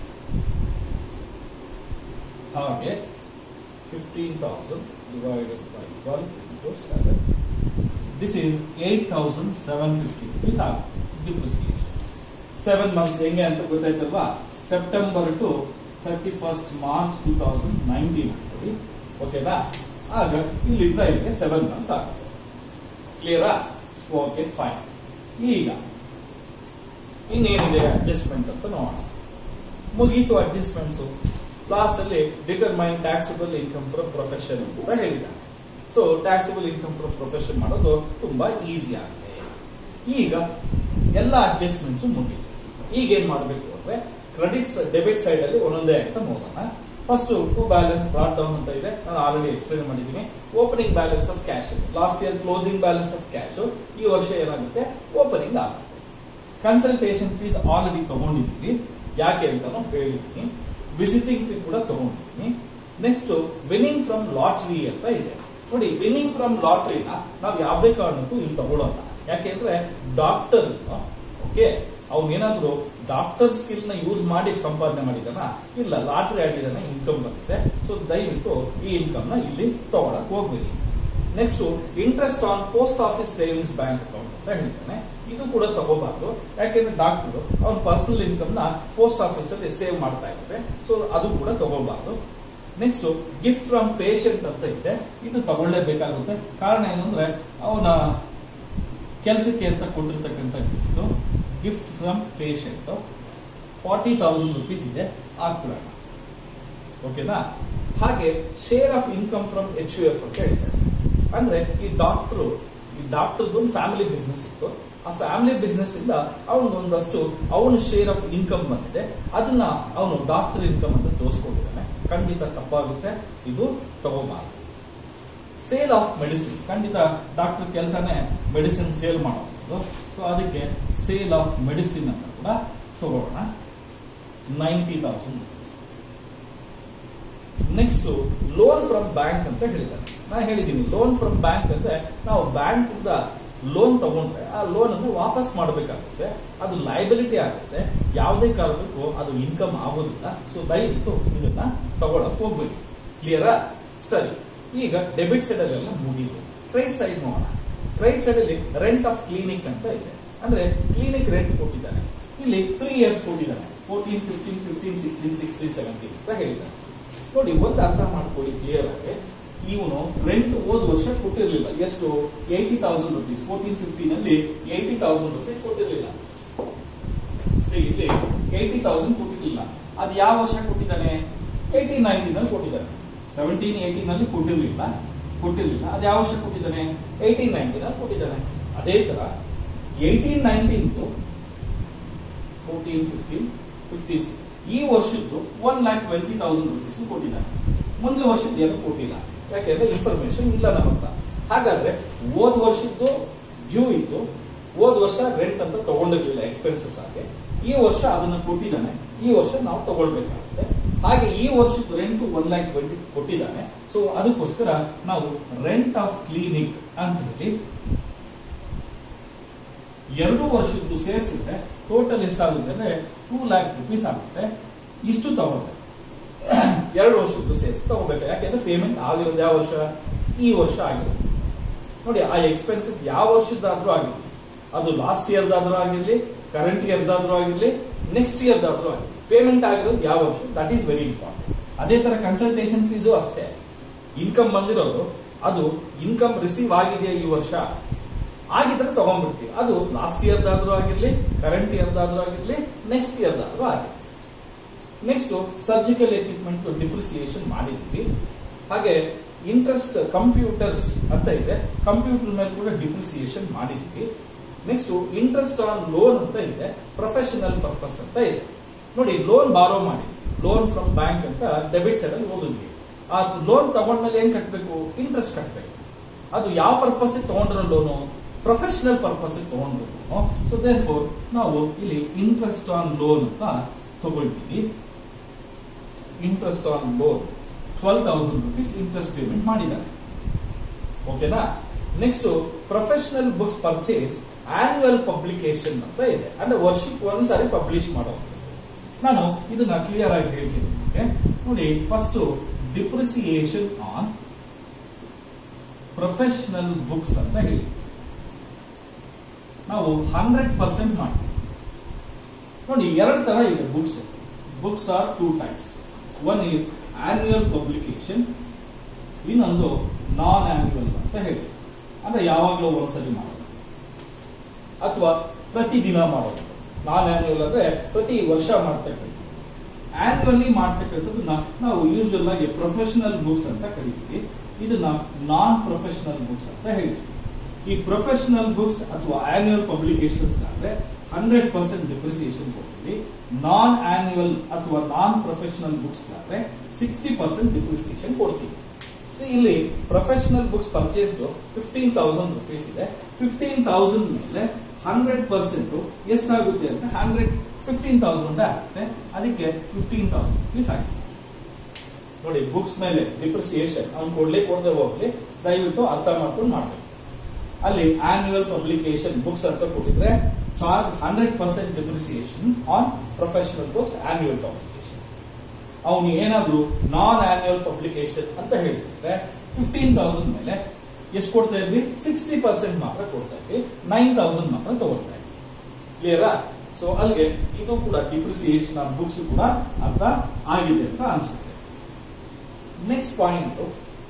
ಹಾಗೆ fifteen thousand divided by twelve into seven this is eight thousand seven fifty rupees ಆಗುತ್ತೆ depreciation seven months ಹೆಂಗೆ ಅಂತ ಗೊತ್ತಾಯ್ತಲ್ವಾ September to thirty first March two thousand nineteen ಅಂತೇಳಿ ಓಕೆನಾ ಆಗ ಇಲ್ಲಿಂದ ಇಲ್ಲಿಗೆ ಸೆವೆನ್ ಮಂತ್ಸ್ ಆಗುತ್ತೆ ಕ್ಲಿಯರಾ ಓಕೆ ಫೈನ್ ಈಗ ಇನ್ನೇನಿದೆ ಅಡ್ಜಸ್ಟ್ಮೆಂಟ್ ಅಂತ ನೋಡೋಣ ಮುಗೀತು ಅಡ್ಜಸ್ಟ್ಮೆಂಟ್ಸ್ ಲಾಸ್ಟ್ ಅಲ್ಲಿ determine taxable income from profession ಅಂತ ಹೇಳಿದ್ದಾರೆ so taxable income from profession ಮಾಡೋದು ತುಂಬಾ ಈಸಿ ಆಗಿದೆ ಈಗ ಎಲ್ಲ ಅಡ್ಜಸ್ಟ್ಮೆಂಟ್ಸ್ ಮುಗೀತು ಈಗ ಏನ್ ಮಾಡಬೇಕು ಅಂದ್ರೆ ಕ್ರೆಡಿಟ್ಸ್ ಡೆಬಿಟ್ ಸೈಡ್ ಅಲ್ಲಿ ಒಂದೊಂದೇ ಅಂತ ನೋಡೋಣ first to balance brought down ಅಂತ ಇದೆ ನಾನು ಆಲ್ರೆಡಿ ಎಕ್ಸ್ಪ್ಲೇನ್ ಮಾಡಿದ್ದೀನಿ opening balance of cash last year closing balance of cash ಈ ವರ್ಷ ಏನಾಗುತ್ತೆ ಓಪನಿಂಗ್ ಆಗುತ್ತೆ ಕನ್ಸಲ್ಟೇಷನ್ ಫೀಸ್ ಆಲ್ರೆಡಿ ತಗೊಂಡಿದ್ದೀನಿ ಯಾಕೆ ಅಂತಾನು ಹೇಳಿದ್ದೀನಿ ವಿಸಿಟಿಂಗ್ ಫೀ ಕೂಡ ತಗೊಂಡಿದ್ದೀನಿ ನೆಕ್ಸ್ಟ್ ವಿನ್ನಿಂಗ್ ಫ್ರಮ್ ಲಾಟ್ರಿ ಅಂತ ಇದೆ ನೋಡಿ ವಿನ್ನಿಂಗ್ ಫ್ರಮ್ ಲಾಟ್ರಿನ ನಾವು ಯಾವುದೇ ಕಾರಣಕ್ಕೂ ಇಲ್ಲಿ ತಗೊಳ್ಳೋಲ್ಲ ಯಾಕೆಂದ್ರೆ ಡಾಕ್ಟರ್ ಓಕೆ ಅವನೇನಾದ್ರೂ ಡಾಕ್ಟರ್ ಸ್ಕಿಲ್ ನ ಯೂಸ್ ಮಾಡಿ ಸಂಪಾದನೆ ಮಾಡಿದಾನ ಇಲ್ಲ ಲಾಟ್ರಿ ಆಡಿದಾನೆ ಇನ್ಕಮ್ ಬರುತ್ತೆ ಸೊ ದಯವಿಟ್ಟು ಈ ಇನ್ಕಮ್ ನ ಇಲ್ಲಿ ತಗೊಳಕ್ ಹೋಗ್ಬೇಡಿ next interest on post office savings bank account ಅಂತ ಹೇಳ್ತಾನೆ ಇದು ಕೂಡ ತಗೋಬಾರ್ದು ಯಾಕೆಂದ್ರೆ ಡಾಕ್ಟರ್ ಅವ್ನ ಪರ್ಸನಲ್ ಇನ್ಕಮ್ ನ ಪೋಸ್ಟ್ ಆಫೀಸ್ ಅಲ್ಲಿ ಸೇವ್ ಮಾಡ್ತಾ ಇದ್ದಾರೆ ಸೊ ಅದು ಕೂಡ ತಗೋಬಾರ್ದು ನೆಕ್ಸ್ಟ್ ಗಿಫ್ಟ್ ಫ್ರಮ್ ಪೇಷಂಟ್ ಅಂತ ಇದೆ ಇದು ತಗೊಳ್ಳೇಬೇಕಾಗುತ್ತೆ ಕಾರಣ ಏನಂದ್ರೆ ಅವನ ಕೆಲಸಕ್ಕೆ ಅಂತ ಕೊಟ್ಟಿರ್ತಕ್ಕಂಥ gift gift from patient forty thousand rupees ಇದೆ ಹಾಕ್ಬಿಡೋಣ ಓಕೆನಾ ಹಾಗೆ share of income from H U F ಅಂತ ಹೇಳ್ತಾರೆ ಅಂದ್ರೆ ಈ ಡಾಕ್ಟರ್ ಈ ಡಾಕ್ಟರ್ದು ಒಂದು ಫ್ಯಾಮಿಲಿ ಬಿಸ್ನೆಸ್ ಇತ್ತು ಆ ಫ್ಯಾಮಿಲಿ ಬಿಸ್ನೆಸ್ ಇಂದ ಅವನು ಒಂದಷ್ಟು ಅವನ ಶೇರ್ ಆಫ್ ಇನ್ಕಮ್ ಬಂದಿದೆ ಅದನ್ನ ಅವನು ಡಾಕ್ಟರ್ ಇನ್ಕಮ್ ಅಂತ ತೋರಿಸ್ಕೊಂಡಿದ್ದಾನೆ ಖಂಡಿತ ತಪ್ಪಾಗುತ್ತೆ ಇದು ತಗೋಬಾರ್ದು ಸೇಲ್ ಆಫ್ ಮೆಡಿಸಿನ್ ಖಂಡಿತ ಡಾಕ್ಟರ್ ಕೆಲಸನೇ ಮೆಡಿಸಿನ್ ಸೇಲ್ ಮಾಡೋದು ಸೊ ಅದಕ್ಕೆ ಸೇಲ್ ಆಫ್ ಮೆಡಿಸಿನ್ ಅಂತ ಕೂಡ ತಗೋಣ ninety thousand rupees next loan from bank ಅಂತ ಹೇಳಿದ್ದಾರೆ ನಾನು ಹೇಳಿದ್ದೀನಿ ಲೋನ್ ಫ್ರಮ್ ಬ್ಯಾಂಕ್ ಅಂದ್ರೆ ನಾವು ಬ್ಯಾಂಕ್ ಇಂದ ಲೋನ್ ತಗೊಂಡ್ರೆ ಆ ಲೋನ್ ಅನ್ನು ವಾಪಸ್ ಮಾಡಬೇಕಾಗುತ್ತೆ ಅದು ಲೈಬಿಲಿಟಿ ಆಗುತ್ತೆ ಯಾವುದೇ ಕಾರಣಕ್ಕೂ ಅದು ಇನ್ಕಮ್ ಆಗೋದಿಲ್ಲ ಸೊ ದಯವಿಟ್ಟು ಇದನ್ನ ತಗೊಳಕ್ ಹೋಗ್ಬೇಡಿ ಕ್ಲಿಯರಾ ಸರಿ ಈಗ ಡೆಬಿಟ್ ಸೈಡ್ ಅಲ್ಲೆಲ್ಲ ಮುಗೀತು ಕ್ರೆಡಿಟ್ ಸೈಡ್ ನೋಡೋಣ ಕ್ರೆಡಿಟ್ ಸೈಡ್ ಅಲ್ಲಿ ರೆಂಟ್ ಆಫ್ ಕ್ಲಿನಿಕ್ ಅಂತ ಇದೆ ಅಂದ್ರೆ ಕ್ಲಿನಿಕ್ ರೆಂಟ್ ಕೊಟ್ಟಿದ್ದಾನೆ ಇಲ್ಲಿ ತ್ರೀ ಇಯರ್ಸ್ ಕೊಟ್ಟಿದ್ದಾನೆ fourteen fifteen fifteen sixteen sixteen seventeen ಅಂತ ಹೇಳಿದ್ದಾನೆ ನೋಡಿ ಒಂದು ಅರ್ಥ ಮಾಡ್ಕೊಳ್ಳಿ ಕ್ಲಿಯರ್ ಆಗಿ ಇವನು ರೆಂಟ್ ಹೋದ ವರ್ಷ ಕೊಟ್ಟಿರಲಿಲ್ಲ ಎಷ್ಟು eighty thousand rupees fourteen fifteen ಅಲ್ಲಿ ಏಯ್ಟಿ ತೌಸಂಡ್ ರುಪೀಸ್ ಕೊಟ್ಟಿರಲಿಲ್ಲ ಇಲ್ಲಿ ಏಯ್ಟಿ ತೌಸಂಡ್ ಕೊಟ್ಟಿರಲಿಲ್ಲ ಅದು ಯಾವ ವರ್ಷ ಕೊಟ್ಟಿದ್ದಾನೆ ಏಯ್ಟೀನ್ ನೈನ್ಟೀನ್ ಅಲ್ಲಿ ಕೊಟ್ಟಿದ್ದಾನೆ ಸೆವೆಂಟೀನ್ ಏಯ್ಟೀನ್ ಅಲ್ಲಿ ಕೊಟ್ಟಿರಲಿಲ್ಲ ಕೊಟ್ಟಿರಲಿಲ್ಲ ಅದು ಯಾವ ವರ್ಷ ಕೊಟ್ಟಿದ್ದಾನೆ ಏಯ್ಟೀನ್ ನೈನ್ಟೀನ್ ಅಲ್ಲಿ ಕೊಟ್ಟಿದ್ದಾನೆ ಅದೇ ತರ eighteen nineteen fourteen fifteen fifteen ಈ ವರ್ಷದ್ದು one lakh twenty thousand rupees ಕೊಟ್ಟಿದ್ದಾನೆ ಮುಂದಿನ ವರ್ಷದ್ದು ಏನು ಕೊಟ್ಟಿಲ್ಲ ಯಾಕೆಂದ್ರೆ ಇನ್ಫಾರ್ಮೇಶನ್ ಇಲ್ಲ ನಮ್ಮ ಹತ್ರ ಹಾಗಾದ್ರೆ ಹೋದ ವರ್ಷದ್ದು ಡ್ಯೂ ಇತ್ತು ಹೋದ ವರ್ಷ ರೆಂಟ್ ಅಂತ ತಗೊಂಡಿರ್ಲಿಲ್ಲ ಎಕ್ಸ್ಪೆನ್ಸಸ್ ಆಗಿ ಈ ವರ್ಷ ಅದನ್ನ ಕೊಟ್ಟಿದ್ದಾನೆ ಈ ವರ್ಷ ನಾವು ತಗೊಳ್ಬೇಕಾಗುತ್ತೆ ಹಾಗೆ ಈ ವರ್ಷದ ರೆಂಟ್ ಒನ್ ಲ್ಯಾಕ್ ಟ್ವೆಂಟಿ ಕೊಟ್ಟಿದ್ದಾನೆ ಸೊ ಅದಕ್ಕೋಸ್ಕರ ನಾವು ರೆಂಟ್ ಆಫ್ ಕ್ಲಿನಿಕ್ ಅಂತ ಹೇಳಿ ಎರಡು ವರ್ಷದ್ದು ಸೇರಿಸಿದ್ರೆ ಟೋಟಲ್ ಎಷ್ಟಾಗುತ್ತೆ ಅಂದ್ರೆ ಟೂ ಲ್ಯಾಕ್ ರುಪೀಸ್ ಆಗುತ್ತೆ ಇಷ್ಟು ತಗೊಂಡೆ ಎರಡು ವರ್ಷದ್ದು ಸೇರಿಸಿ ತಗೋಬೇಕು ಯಾಕೆಂದ್ರೆ ಪೇಮೆಂಟ್ ಆಗಿರೋದು ಯಾವ ವರ್ಷ ಈ ವರ್ಷ ಆಗಿರೋದು ನೋಡಿ ಆ ಎಕ್ಸ್ಪೆನ್ಸಸ್ ಯಾವ ವರ್ಷದ್ದಾದ್ರೂ ಆಗಿರಲಿ ಅದು ಲಾಸ್ಟ್ ಇಯರ್ದಾದ್ರೂ ಆಗಿರ್ಲಿ ಕರೆಂಟ್ ಇಯರ್ದಾದ್ರೂ ಆಗಿರ್ಲಿ ನೆಕ್ಸ್ಟ್ ಇಯರ್ದಾದ್ರೂ ಆಗಿರ್ಲಿ ಪೇಮೆಂಟ್ ಆಗಿರೋದು ಯಾವ ವರ್ಷ ದಟ್ ಈಸ್ ವೆರಿ ಇಂಪಾರ್ಟೆಂಟ್ ಅದೇ ತರ ಕನ್ಸಲ್ಟೇಷನ್ ಫೀಸು ಅಷ್ಟೇ ಇನ್ಕಮ್ ಬಂದಿರೋದು ಅದು ಇನ್ಕಮ್ ರಿಸೀವ್ ಆಗಿದೆಯಾ ಈ ವರ್ಷ ಆಗಿದ್ರೆ ತಗೊಂಡ್ಬಿಡ್ತೀವಿ ಅದು ಲಾಸ್ಟ್ ಇಯರ್ದಾದ್ರೂ ಆಗಿರ್ಲಿ ಕರೆಂಟ್ ಇಯರ್ದಾದ್ರೂ ಆಗಿರ್ಲಿ ನೆಕ್ಸ್ಟ್ ಇಯರ್ದಾದ್ರೂ ಆಗಿರ್ಲಿ ನೆಕ್ಸ್ಟ್ ಸರ್ಜಿಕಲ್ ಎಕ್ವಿಪ್ಮೆಂಟ್ ಡಿಪ್ರಿಸಿಯೇಷನ್ ಮಾಡಿದ್ವಿ ಹಾಗೆ ಇಂಟ್ರೆಸ್ಟ್ ಕಂಪ್ಯೂಟರ್ಸ್ ಅಂತ ಇದೆ ಕಂಪ್ಯೂಟರ್ ಮೇಲೆ ಕೂಡ ಡಿಪ್ರಿಸಿಯೇಷನ್ ಮಾಡಿದ್ವಿ ನೆಕ್ಸ್ಟ್ ಇಂಟ್ರೆಸ್ಟ್ ಆನ್ ಲೋನ್ ಅಂತ ಇದೆ ಪ್ರೊಫೆಷನಲ್ ಪರ್ಪಸ್ ಅಂತ ಇದೆ ನೋಡಿ ಲೋನ್ ಬಾರೋ ಮಾಡಿ ಲೋನ್ ಫ್ರಮ್ ಬ್ಯಾಂಕ್ ಅಂತ ಡೆಬಿಟ್ ಸೈಡ್ ಅಲ್ಲಿ ಓದಿದ್ವಿ ಆ ಲೋನ್ ತಗೊಂಡ್ಮೇಲೆ ಏನ್ ಕಟ್ಟಬೇಕು ಇಂಟ್ರೆಸ್ಟ್ ಕಟ್ಟಬೇಕು ಅದು ಯಾವ ಪರ್ಪಸ್ ತಗೊಂಡ್ರ ಲೋನು ಪ್ರೊಫೆಷನಲ್ ಪರ್ಪಸ್ ತಗೊಂಡ್ರು ಸೊ ದೇರ್ ಫೋರ್ ನಾವು ಇಲ್ಲಿ ಇಂಟ್ರೆಸ್ಟ್ ಆನ್ ಲೋನ್ ಅಂತ ತಗೊಳ್ತೀವಿ interest on loan twelve thousand rupees interest payment ಮಾಡಿದ್ದಾರೆ ಓಕೆನಾ next professional books purchase annual publication ಅಂತ ಇದೆ ಅಂದ್ರೆ ವರ್ಷಕ್ಕೆ ಒಂದ್ಸಾರಿ ಪಬ್ಲಿಷ್ ಮಾಡುವಂಥದ್ದು ನಾನು ಇದನ್ನ ಕ್ಲಿಯರ್ ಆಗಿ ಹೇಳ್ತೀನಿ ನಿಮಗೆ ನೋಡಿ first depreciation on professional books ಅಂತ ಹೇಳಿ ನಾವು ಹಂಡ್ರೆಡ್ ಪರ್ಸೆಂಟ್ ಮಾಡ್ತೀವಿ ನೋಡಿ ಎರಡು ತರ ಇದೆ books books are two types one is annual publication ಇನ್ನೊಂದು ನಾನ್ ಆನ್ಯುವಲ್ ಅಂತ ಹೇಳಿ ಅಂದ್ರೆ ಯಾವಾಗಲೂ ಒಂದ್ಸಲಿ ಮಾಡೋದು ಅಥವಾ ಪ್ರತಿದಿನ ಮಾಡೋದು ನಾನ್ ಆನ್ಯುವಲ್ ಅಂದ್ರೆ ಪ್ರತಿ ವರ್ಷ ಮಾಡ್ತಕ್ಕಂಥದ್ದು ಆನ್ಯುವಲ್ಲಿ ಮಾಡ್ತಕ್ಕಂಥದ್ದನ್ನ ನಾವು ಯೂಶುವಲ್ ಆಗಿ ಪ್ರೊಫೆಷನಲ್ ಬುಕ್ಸ್ ಅಂತ ಕರಿತೀವಿ ಇದನ್ನ ನಾನ್ ಪ್ರೊಫೆಷನಲ್ ಬುಕ್ಸ್ ಅಂತ ಹೇಳ್ತೀವಿ ಈ ಪ್ರೊಫೆಷನಲ್ ಬುಕ್ಸ್ ಅಥವಾ ಆನ್ಯುವಲ್ ಪಬ್ಲಿಕೇಶನ್ಸ್ ಆದ್ರೆ ಹಂಡ್ರೆಡ್ ಪರ್ಸೆಂಟ್ ಡಿಪ್ರಿಸಿಯೇಷನ್ ಕೊಡ್ತೀವಿ ನಾನ್ ಆನ್ಯುವಲ್ ಅಥವಾ ನಾನ್ ಪ್ರೊಫೆಷನಲ್ ಬುಕ್ಸ್ ಆದ್ರೆ ಸಿಕ್ಸ್ಟಿ ಪರ್ಸೆಂಟ್ ಡಿಪ್ರಿಸಿಯೇಷನ್ ಕೊಡ್ತೀವಿ ಸಿ ಇಲ್ಲಿ professional books purchased fifteen thousand rupees ಇದೆ ಫಿಫ್ಟೀನ್ ತೌಸಂಡ್ ಮೇಲೆ ಹಂಡ್ರೆಡ್ ಪರ್ಸೆಂಟ್ ಎಷ್ಟಾಗುತ್ತೆ ಅಂದ್ರೆ ಹಂಡ್ರೆಡ್ ಫಿಫ್ಟೀನ್ ತೌಸಂಡ್ ಆಗುತ್ತೆ ಅದಕ್ಕೆ ಫಿಫ್ಟೀನ್ ತೌಸಂಡ್ ರುಪೀಸ್ ಆಗಿದೆ ನೋಡಿ ಬುಕ್ಸ್ ಮೇಲೆ ಡಿಪ್ರಿಸಿಯೇಷನ್ ಅವ್ನು ಕೊಡ್ಲಿ ಕೊಡದೆ ಹೋಗ್ಲಿ ದಯವಿಟ್ಟು ಅರ್ಥ ಮಾಡ್ಕೊಂಡು ಮಾಡ್ಬೇಕು ಅಲ್ಲಿ ಆನ್ಯುವಲ್ ಪಬ್ಲಿಕೇಶನ್ ಬುಕ್ಸ್ ಅಂತ ಕೊಟ್ಟಿದ್ರೆ charge hundred percent depreciation on professional books annual publication ಅವನು ಏನಾದ್ರು ನಾನ್ ಆನ್ಯುವಲ್ ಪಬ್ಲಿಕೇಶನ್ ಅಂತ ಹೇಳಿದ್ರೆ ಫಿಫ್ಟೀನ್ ತೌಸಂಡ್ ಮೇಲೆ ಎಷ್ಟು ಕೊಡ್ತಾ ಇದ್ವಿ ಸಿಕ್ಸ್ಟಿ ಪರ್ಸೆಂಟ್ ಮಾತ್ರ ಕೊಡ್ತಾ ಇದ್ವಿ ನೈನ್ ತೌಸಂಡ್ ಮಾತ್ರ ತಗೊಳ್ತಾ ಇದ್ವಿ ಕ್ಲಿಯರಾ ಸೊ ಅಲ್ಲಿಗೆ ಇದು ಕೂಡ ಡಿಪ್ರಿಸಿಯೇಷನ್ ಆಫ್ ಬುಕ್ಸ್ ಕೂಡ ಅರ್ಥ ಆಗಿದೆ ಅಂತ ಅನ್ಸುತ್ತೆ next point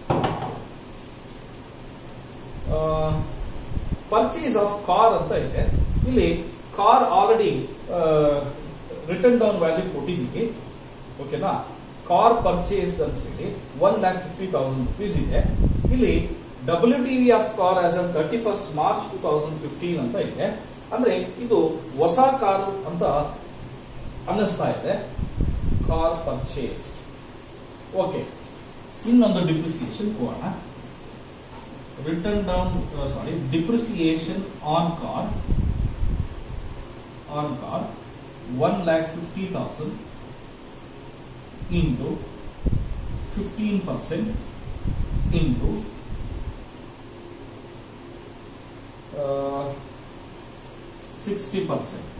purchase of car ಅಂತ ಇದೆ ಇಲ್ಲಿ car already written down value ಕೊಟ್ಟಿದ್ದೀವಿ ಓಕೆನಾ ಕಾರ್ ಪರ್ಚೇಸ್ಡ್ ಅಂತ ಹೇಳಿ one lakh fifty thousand rupees ಇದೆ ಇಲ್ಲಿ W T V of car as on thirty first March two thousand fifteen ಅಂತ ಇದೆ ಅಂದ್ರೆ ಇದು ಹೊಸ ಕಾರು ಅಂತ ಅನ್ನಿಸ್ತಾ ಇದೆ ಕಾರ್ ಪರ್ಚೇಸ್ಡ್ ಓಕೆ ಇನ್ನೊಂದು ಡಿಪ್ರಿಸಿಯೇಷನ್ ಹೋಗೋಣ written down sorry depreciation on car on car one lakh fifty thousand into fifteen percent into sixty percent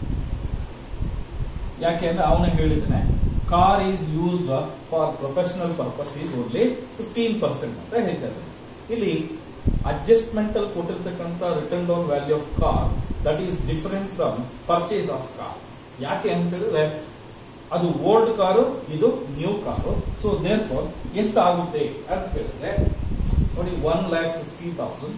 ಯಾಕೆ ಅಂದ್ರೆ ಅವನು ಹೇಳಿದ್ದಾನೆ car is used for professional purpose is only fifteen percent ಅಂತ ಹೇಳ್ತಾರೆ ಇಲ್ಲಿ adjustment ಅಲ್ಲಿ ಕೊಟ್ಟಿರ್ತಕ್ಕಂಥ written down value of car that is different from purchase of car ಯಾಕೆ ಅಂತ ಹೇಳಿದ್ರೆ ಅದು ಓಲ್ಡ್ ಕಾರು ಇದು new car so therefore ಎಷ್ಟು ಆಗುತ್ತೆ ಅಂತ ಹೇಳಿದ್ರೆ ನೋಡಿ one lakh fifty thousand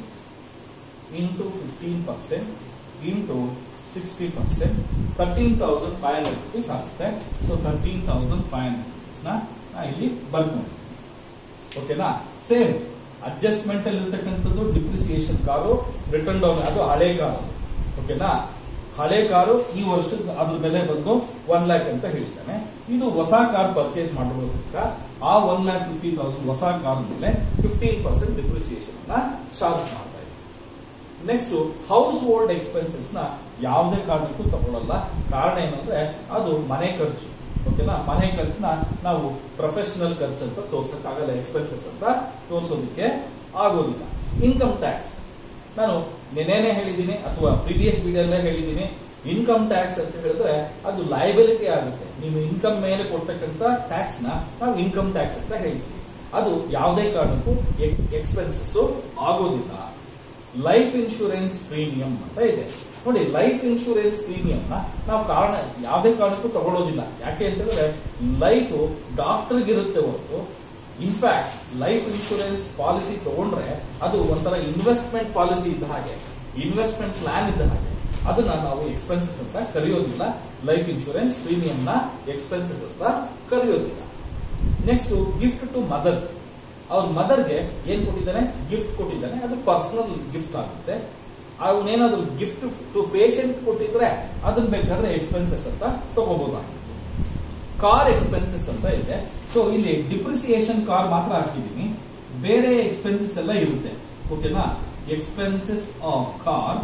into fifteen percent into sixty percent thirteen thousand five hundred rupees ಆಗುತ್ತೆ so thirteen thousand five hundred rupees ನಾ ಇಲ್ಲಿ ಬರ್ಕೊಂಡು ಓಕೆನಾ ಸೇಮ್ ಅಡ್ಜಸ್ಟ್ಮೆಂಟ್ ಅಲ್ಲಿ ಇರ್ತಕ್ಕಂಥದ್ದು ಡಿಪ್ರಿಸಿಯೇಷನ್ ಕಾರು ರಿಟರ್ನ್ ಡೌನ್ ಅದು ಹಳೆ ಕಾರು ಓಕೆನಾ ಹಳೆ ಕಾರು ಈ ವರ್ಷದ ಅದ್ರ ಬೆಲೆ ಬಂದು ಒನ್ ಲ್ಯಾಕ್ ಅಂತ ಹೇಳಿದ್ದಾನೆ ಇದು ಹೊಸ ಕಾರ್ ಪರ್ಚೇಸ್ ಮಾಡಿರೋದ್ರಿಂದ ಆ ಒನ್ ಲ್ಯಾಕ್ ಫಿಫ್ಟಿ ತೌಸಂಡ್ ಹೊಸ ಕಾರ್ ಮೇಲೆ ಫಿಫ್ಟೀನ್ ಪರ್ಸೆಂಟ್ ಡಿಪ್ರಿಸಿಯೇಷನ್ ಅನ್ನ ಚಾರ್ಜ್ ಮಾಡ್ತಾ ಇದೆ ನೆಕ್ಸ್ಟ್ ಹೌಸ್ ಹೋಲ್ಡ್ ಎಕ್ಸ್ಪೆನ್ಸಸ್ ನ ಯಾವುದೇ ಕಾರಣಕ್ಕೂ ತಗೊಳ್ಳಲ್ಲ ಕಾರಣ ಏನಂದ್ರೆ ಅದು ಮನೆ ಖರ್ಚು ಓಕೆನಾ ಮನೆ ಖರ್ಚನ್ನ ನಾವು ಪ್ರೊಫೆಷನಲ್ ಖರ್ಚು ಅಂತ ತೋರ್ಸಕ್ಕಾಗಲ್ಲ ಎಕ್ಸ್ಪೆನ್ಸಸ್ ಅಂತ ತೋರ್ಸೋದಕ್ಕೆ ಆಗೋದಿಲ್ಲ ಇನ್ಕಮ್ ಟ್ಯಾಕ್ಸ್ ನಾನು ನೆನೇನೆ ಹೇಳಿದ್ದೀನಿ ಅಥವಾ ಪ್ರೀವಿಯಸ್ ವಿಡಿಯೋಲ್ಲೇ ಹೇಳಿದ್ದೀನಿ ಇನ್ಕಮ್ ಟ್ಯಾಕ್ಸ್ ಅಂತ ಹೇಳಿದ್ರೆ ಅದು ಲಯಬಿಲಿಟಿ ಆಗುತ್ತೆ ನೀವು ಇನ್ಕಮ್ ಮೇಲೆ ಕೊಡ್ತಕ್ಕಂತ ಟ್ಯಾಕ್ಸ್ ನ ನಾವು ಇನ್ಕಮ್ ಟ್ಯಾಕ್ಸ್ ಅಂತ ಹೇಳ್ತೀವಿ ಅದು ಯಾವುದೇ ಕಾರಣಕ್ಕೂ ಎಕ್ಸ್ಪೆನ್ಸಸ್ ಆಗೋದಿಲ್ಲ ಲೈಫ್ ಇನ್ಶೂರೆನ್ಸ್ ಪ್ರೀಮಿಯಂ ಅಂತ ಇದೆ ನೋಡಿ ಲೈಫ್ ಇನ್ಶೂರೆನ್ಸ್ ಪ್ರೀಮಿಯಂ ನ ನಾವು ಕಾರಣ ಯಾವುದೇ ಕಾರಣಕ್ಕೂ ತಗೊಳ್ಳೋದಿಲ್ಲ ಯಾಕೆ ಅಂತ ಹೇಳಿದ್ರೆ ಲೈಫ್ ಡಾಕ್ಟರ್ಗಿರುತ್ತೆ ಹೊರತು ಇನ್ಫ್ಯಾಕ್ಟ್ ಲೈಫ್ ಇನ್ಶೂರೆನ್ಸ್ ಪಾಲಿಸಿ ತಗೊಂಡ್ರೆ ಅದು ಒಂಥರ ಇನ್ವೆಸ್ಟ್ಮೆಂಟ್ ಪಾಲಿಸಿ ಇದ್ದ ಹಾಗೆ ಇನ್ವೆಸ್ಟ್ಮೆಂಟ್ ಪ್ಲಾನ್ ಇದ್ದ ಹಾಗೆ ಅದನ್ನ ನಾವು ಎಕ್ಸ್ಪೆನ್ಸಸ್ ಅಂತ ಕರೆಯೋದಿಲ್ಲ ಲೈಫ್ ಇನ್ಶೂರೆನ್ಸ್ ಪ್ರೀಮಿಯಂ ನ ಎಕ್ಸ್ಪೆನ್ಸಸ್ ಅಂತ ಕರೆಯೋದಿಲ್ಲ ನೆಕ್ಸ್ಟ್ ಗಿಫ್ಟ್ ಟು ಮದರ್ ಅವ್ರ ಮದರ್ಗೆ ಏನ್ ಕೊಟ್ಟಿದ್ದಾನೆ ಗಿಫ್ಟ್ ಕೊಟ್ಟಿದ್ದಾನೆ ಅದು ಪರ್ಸನಲ್ ಗಿಫ್ಟ್ ಆಗುತ್ತೆ ಅವನೇನಾದ್ರೂ ಗಿಫ್ಟ್ ಟು ಪೇಷಂಟ್ ಕೊಟ್ಟಿದ್ರೆ ಅದನ್ನ ಬೇಕಾದ್ರೆ ಎಕ್ಸ್ಪೆನ್ಸಸ್ ಅಂತ ತಗೋಬಹುದಾಗಿತ್ತು ಕಾರ್ ಎಕ್ಸ್ಪೆನ್ಸಸ್ ಅಂತ ಇದೆ ಸೊ ಇಲ್ಲಿ ಡಿಪ್ರಿಸಿಯೇಷನ್ ಕಾರ್ ಮಾತ್ರ ಹಾಕಿದೀನಿ ಬೇರೆ ಎಕ್ಸ್ಪೆನ್ಸಸ್ ಎಲ್ಲ ಇರುತ್ತೆ ಓಕೆನಾ ಎಕ್ಸ್ಪೆನ್ಸಸ್ ಆಫ್ ಕಾರ್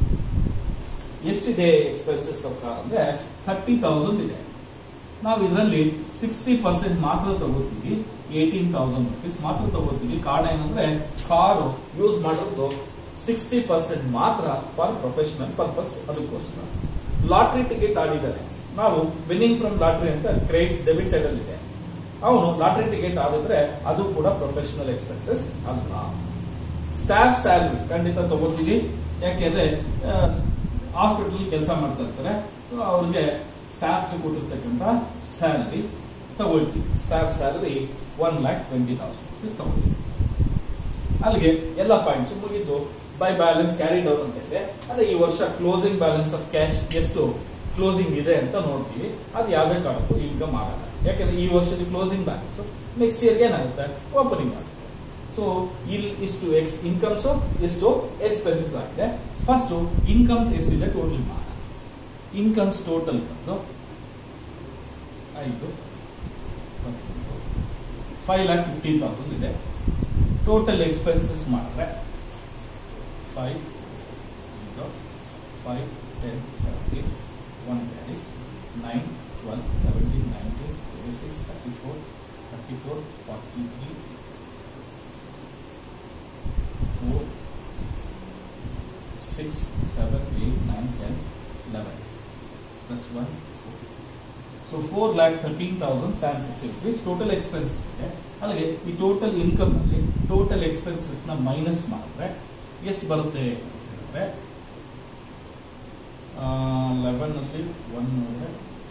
ಎಷ್ಟಿದೆ ಎಕ್ಸ್ಪೆನ್ಸಸ್ ಆಫ್ ಕಾರ್ ಅಂದ್ರೆ ಥರ್ಟಿ ತೌಸಂಡ್ ಇದೆ ನಾವು ಇದರಲ್ಲಿ ಸಿಕ್ಸ್ಟಿ ಪರ್ಸೆಂಟ್ ಮಾತ್ರ ತಗೋತೀವಿ ಏಟೀನ್ ತೌಸಂಡ್ ರುಪೀಸ್ ಮಾತ್ರ ತಗೋತೀವಿ ಕಾರಣ ಏನಂದ್ರೆ ಕಾರು ಯೂಸ್ ಮಾಡೋದು ಸಿಕ್ಸ್ಟಿ ಪರ್ಸೆಂಟ್ ಮಾತ್ರ ಫಾರ್ ಪ್ರೊಫೆಷನಲ್ ಪರ್ಪಸ್ ಅದಕ್ಕೋಸ್ಕರ ಲಾಟ್ರಿ ಟಿಕೆಟ್ ಆಡಿದ್ದಾನೆ ನಾವು ವಿನ್ನಿಂಗ್ ಫ್ರಮ್ ಲಾಟ್ರಿ ಅಂತ ಕ್ರೆಡಿಟ್ಸ್ ಡೆಬಿಟ್ ಸೈಡ್ ಅಲ್ಲಿ ಇದೆ ಅವನು ಲಾಟ್ರಿ ಟಿಕೆಟ್ ಆಡಿದ್ರೆ ಅದು ಕೂಡ ಪ್ರೊಫೆಷನಲ್ ಎಕ್ಸ್ಪೆನ್ಸಸ್ ಅಲ್ಲ ಸ್ಟಾಫ್ ಸ್ಯಾಲರಿ ಖಂಡಿತ ತಗೋತೀವಿ ಯಾಕೆಂದ್ರೆ ಹಾಸ್ಪಿಟಲ್ ಕೆಲಸ ಮಾಡ್ತಾ ಇರ್ತಾರೆ ಸೊ ಅವ್ರಿಗೆ ಸ್ಟಾಫ್ಗೆ ಕೊಟ್ಟಿರ್ತಕ್ಕಂಥ ಸ್ಯಾಲರಿ ತಗೊಳ್ತೀವಿ staff salary one lakh twenty thousand rupees ತಗೊಳ್ತೀವಿ ಅಲ್ಲಿಗೆ ಎಲ್ಲ ಪಾಯಿಂಟ್ಸ್ ಮುಗಿದು ಬೈ ಬ್ಯಾಲೆನ್ಸ್ ಕ್ಯಾರಿ ಡೌನ್ ಅಂತ ಇದೆ ಅಂದ್ರೆ ಈ ವರ್ಷ ಕ್ಲೋಸಿಂಗ್ ಬ್ಯಾಲೆನ್ಸ್ ಆಫ್ ಕ್ಯಾಶ್ ಎಷ್ಟು ಕ್ಲೋಸಿಂಗ್ ಇದೆ ಅಂತ ನೋಡ್ತೀವಿ ಅದು ಯಾವುದೇ ಕಾರಣಕ್ಕೂ ಇನ್ಕಮ್ ಆಗಲ್ಲ ಯಾಕಂದ್ರೆ ಈ ವರ್ಷದ ಕ್ಲೋಸಿಂಗ್ ಬ್ಯಾಲೆನ್ಸ್ ನೆಕ್ಸ್ಟ್ ಇಯರ್ಗೆ ಏನಾಗುತ್ತೆ ಓಪನಿಂಗ್ ಆಗುತ್ತೆ ಸೊ ಇಲ್ಲಿ ಇಷ್ಟು ಎಕ್ಸ್ ಇನ್ಕಮ್ಸ್ ಎಷ್ಟು ಎಕ್ಸ್ಪೆನ್ಸಸ್ ಆಗಿದೆ ಫಸ್ಟ್ ಇನ್ಕಮ್ಸ್ ಎಷ್ಟಿದೆ ಟೋಟಲ್ ಮಾಡೋಣ ಇನ್ಕಮ್ಸ್ ಟೋಟಲ್ ಬಂದು ಐದು ಫೈವ್ ಲ್ಯಾಕ್ ಫಿಫ್ಟೀನ್ ತೌಸಂಡ್ ಇದೆ ಟೋಟಲ್ ಎಕ್ಸ್ಪೆನ್ಸಸ್ ಮಾಡಿದ್ರೆ five zero five ten seventeen one carries nine twelve seventeen nineteen twenty six thirty four thirty four forty three four six seven eight nine ten eleven plus one so four lakh thirteen thousand seven fifty rupees total expenses ಇದೆ ಅಲ್ಲಿಗೆ ಈ total income ಅಲ್ಲಿ total expenses ನ minus ಮಾಡಿದ್ರೆ ಎಷ್ಟು ಬರುತ್ತೆ ಅಂತ ಹೇಳಿದ್ರೆ ಲೆವೆನ್ ಅಲ್ಲಿ ಒನ್ ನೋಡಿದ್ರೆ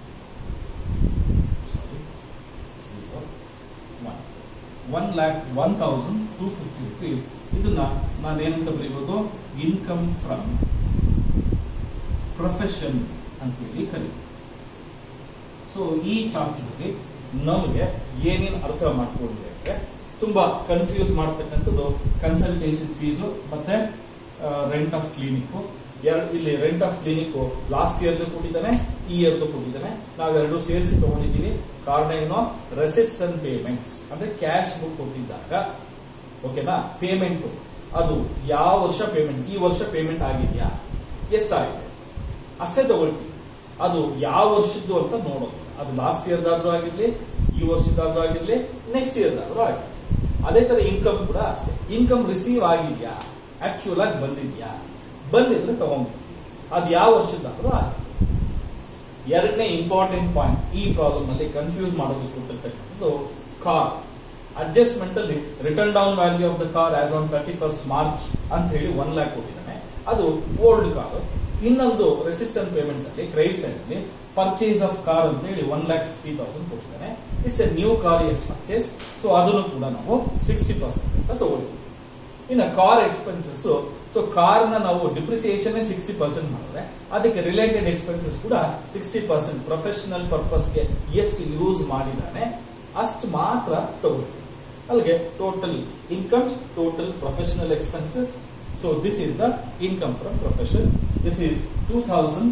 sorry zero one one lakh one thousand two fifty rupees ಇದನ್ನ ನಾನು ಏನಂತ ಬರೀಬಹುದು ಇನ್ಕಮ್ ಫ್ರಮ್ ಪ್ರೊಫೆಷನ್ ಅಂತ ಹೇಳಿ ಕರೀತೀವಿ ಸೊ ಈ ಚಾಪ್ಟರ್ಗೆ ನಮಗೆ ಏನೇನು ಅರ್ಥ ಮಾಡ್ಕೊಂಡಿದೆ ಅಂದ್ರೆ ತುಂಬಾ ಕನ್ಫ್ಯೂಸ್ ಮಾಡ್ತಕ್ಕಂಥದ್ದು ಕನ್ಸಲ್ಟೇಷನ್ ಫೀಸು ಮತ್ತೆ ರೆಂಟ್ ಆಫ್ ಕ್ಲಿನಿಕ್ ಎರಡು ಇಲ್ಲಿ ರೆಂಟ್ ಆಫ್ ಕ್ಲಿನಿಕ್ ಲಾಸ್ಟ್ ಇಯರ್ದು ಕೊಟ್ಟಿದ್ದಾನೆ ಈ ಇಯರ್ದು ಕೊಟ್ಟಿದ್ದಾನೆ ನಾವೆರಡು ಸೇರಿಸಿ ತಗೊಂಡಿದ್ದೀವಿ ಕಾರಣ ಏನೋ ರೆಸಿಟ್ಸ್ ಅಂಡ್ ಪೇಮೆಂಟ್ಸ್ ಅಂದ್ರೆ ಕ್ಯಾಶ್ ಬುಕ್ ಕೊಟ್ಟಿದ್ದಾಗ ಓಕೆನಾ ಪೇಮೆಂಟ್ ಅದು ಯಾವ ವರ್ಷ ಪೇಮೆಂಟ್ ಈ ವರ್ಷ ಪೇಮೆಂಟ್ ಆಗಿದೆಯಾ ಎಷ್ಟಾಗಿದೆ ಅಷ್ಟೇ ತಗೊಳ್ತೀವಿ ಅದು ಯಾವ ವರ್ಷದ್ದು ಅಂತ ನೋಡೋದು ಅದು ಲಾಸ್ಟ್ ಇಯರ್ದಾದ್ರೂ ಆಗಿರ್ಲಿ ಈ ವರ್ಷದಾದ್ರೂ ಆಗಿರ್ಲಿ ನೆಕ್ಸ್ಟ್ ಇಯರ್ದಾದ್ರೂ ಆಗಿರ್ಲಿ ಅದೇ ತರ ಇನ್ಕಮ್ ಕೂಡ ಅಷ್ಟೇ ಇನ್ಕಮ್ ರಿಸೀವ್ ಆಗಿದ್ಯಾ ಆಕ್ಚುಯಲ್ ಆಗಿ ಬಂದಿದ್ಯಾ ಬಂದಿದ್ರೆ ತಗೊಂಡ್ಬಿಡ್ತೀವಿ ಅದು ಯಾವ ವರ್ಷದಾದ್ರೂ ಆಗಲಿ ಎರಡನೇ ಇಂಪಾರ್ಟೆಂಟ್ ಪಾಯಿಂಟ್ ಈ ಪ್ರಾಬ್ಲಮ್ ಅಲ್ಲಿ ಕನ್ಫ್ಯೂಸ್ ಮಾಡೋದಕ್ಕೆ ಕೊಟ್ಟಿರ್ತಕ್ಕಂಥದ್ದು ಕಾರ್ ಅಡ್ಜಸ್ಟ್ಮೆಂಟ್ ಅಲ್ಲಿ written down value of the car as on thirty first March ಅಂತ ಹೇಳಿ ಒನ್ ಲ್ಯಾಕ್ ಕೊಟ್ಟಿದ್ದಾನೆ ಅದು ಓಲ್ಡ್ ಕಾರ್ ಇನ್ನೊಂದು ರೆಸಿಸ್ಟೆಂಟ್ ಪೇಮೆಂಟ್ಸ್ ಅಲ್ಲಿ ಕ್ರೆಡಿಟ್ ಸೈಡ್ ಅಲ್ಲಿ ಪರ್ಚೇಸ್ ಆಫ್ ಕಾರ್ ಅಂತ ಹೇಳಿ ಒನ್ ಲ್ಯಾಕ್ ಫಿಫ್ಟಿ ತೌಸಂಡ್ ಕೊಟ್ಟಿದ್ದಾನೆ it's a new car as purchase so ಅದನ್ನು ಕೂಡ ನಾವು ಸಿಕ್ಸ್ಟಿ ಪರ್ಸೆಂಟ್ ಅಂತ ತಗೊಳ್ತೀವಿ ಇನ್ನು ಕಾರ್ ಎಕ್ಸ್ಪೆನ್ಸಸ್ ಸೊ ಕಾರ್ ನ ನಾವು ಡಿಪ್ರಿಸಿಯೇಷನ್ ಸಿಕ್ಸ್ಟಿ ಪರ್ಸೆಂಟ್ ಮಾಡಿದ್ರೆ ಅದಕ್ಕೆ ರಿಲೇಟೆಡ್ ಎಕ್ಸ್ಪೆನ್ಸಸ್ ಕೂಡ ಸಿಕ್ಸ್ಟಿ ಪರ್ಸೆಂಟ್ ಪ್ರೊಫೆಷನಲ್ ಪರ್ಪಸ್ಗೆ ಎಷ್ಟು ಯೂಸ್ ಮಾಡಿದ್ದಾನೆ ಅಷ್ಟು ಮಾತ್ರ ತಗೊಳ್ತೀವಿ ಅಲ್ಲಿಗೆ total incomes total professional expenses so this is the income from profession this is two thousand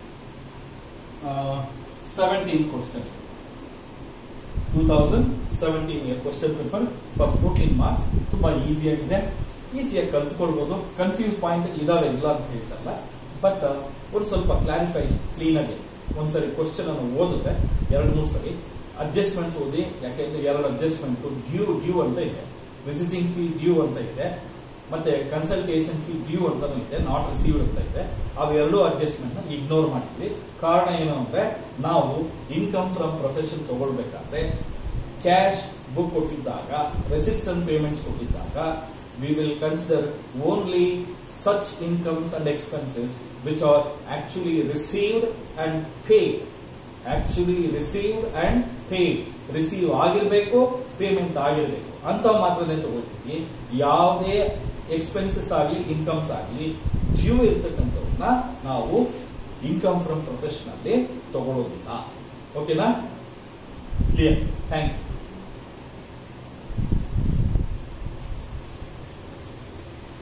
seventeen question two thousand seventeen year question paper for fourteen marks ತುಂಬಾ easy ಆಗಿದೆ ಈಸಿಯಾಗಿ ಕಲ್ತ್ಕೊಳ್ಬಹುದು ಕನ್ಫ್ಯೂಸ್ ಪಾಯಿಂಟ್ ಇದಾವೆ ಇಲ್ಲ ಅಂತ ಹೇಳ್ತಲ್ಲ ಬಟ್ ಒಂದು ಸ್ವಲ್ಪ clarify clean ಆಗಿ ಒಂದ್ಸರಿ ಕ್ವಶನ್ ಅನ್ನು ಓದಿದ್ರೆ ಎರಡು ಮೂರು ಸರಿ ಅಡ್ಜಸ್ಟ್ಮೆಂಟ್ಸ್ ಓದಿ ಯಾಕೆಂದ್ರೆ ಎರಡು ಅಡ್ಜಸ್ಟ್ಮೆಂಟ್ ಡ್ಯೂ ಡ್ಯೂ ಅಂತ ಇದೆ ವಿಸಿಟಿಂಗ್ ಫೀ ಡ್ಯೂ ಅಂತ ಇದೆ ಮತ್ತೆ ಕನ್ಸಲ್ಟೇಷನ್ ಫೀ ಡ್ಯೂ ಅಂತಾನು ಇದೆ ನಾಟ್ ರಿಸೀವ್ಡ್ ಅಂತ ಇದೆ ಅವೆರಡೂ ಅಡ್ಜಸ್ಟ್ಮೆಂಟ್ ನ ಇಗ್ನೋರ್ ಮಾಡಿದ್ವಿ ಕಾರಣ ಏನು ಅಂದ್ರೆ ನಾವು ಇನ್ಕಮ್ ಫ್ರಮ್ ಪ್ರೊಫೆಷನ್ ತಗೊಳ್ಬೇಕಾದ್ರೆ ಕ್ಯಾಶ್ ಬುಕ್ ಕೊಟ್ಟಿದ್ದಾಗ ರೆಸಿಟ್ಸ್ ಅಂಡ್ ಪೇಮೆಂಟ್ಸ್ ಕೊಟ್ಟಿದ್ದಾಗ we will consider only such incomes and expenses which are actually received and paid. Actually received and paid. Receive ಆಗಿರ್ಬೇಕು ಪೇಮೆಂಟ್ ಆಗಿರ್ಬೇಕು ಅಂತ ಮಾತ್ರನೇ ತಗೊಳ್ತೀವಿ ಯಾವುದೇ ಎಕ್ಸ್ಪೆನ್ಸಸ್ ಆಗಲಿ ಇನ್ಕಮ್ಸ್ ಆಗಲಿ ಡ್ಯೂ ಇರ್ತಕ್ಕಂಥವನ್ನ ನಾವು ಇನ್ಕಮ್ ಫ್ರಮ್ ಪ್ರೊಫೆಷನ್ ಅಲ್ಲಿ ತಗೊಳ್ಳೋದಿಲ್ಲ ಓಕೆನಾ ಕ್ಲಿಯರ್ ಥ್ಯಾಂಕ್ ಯು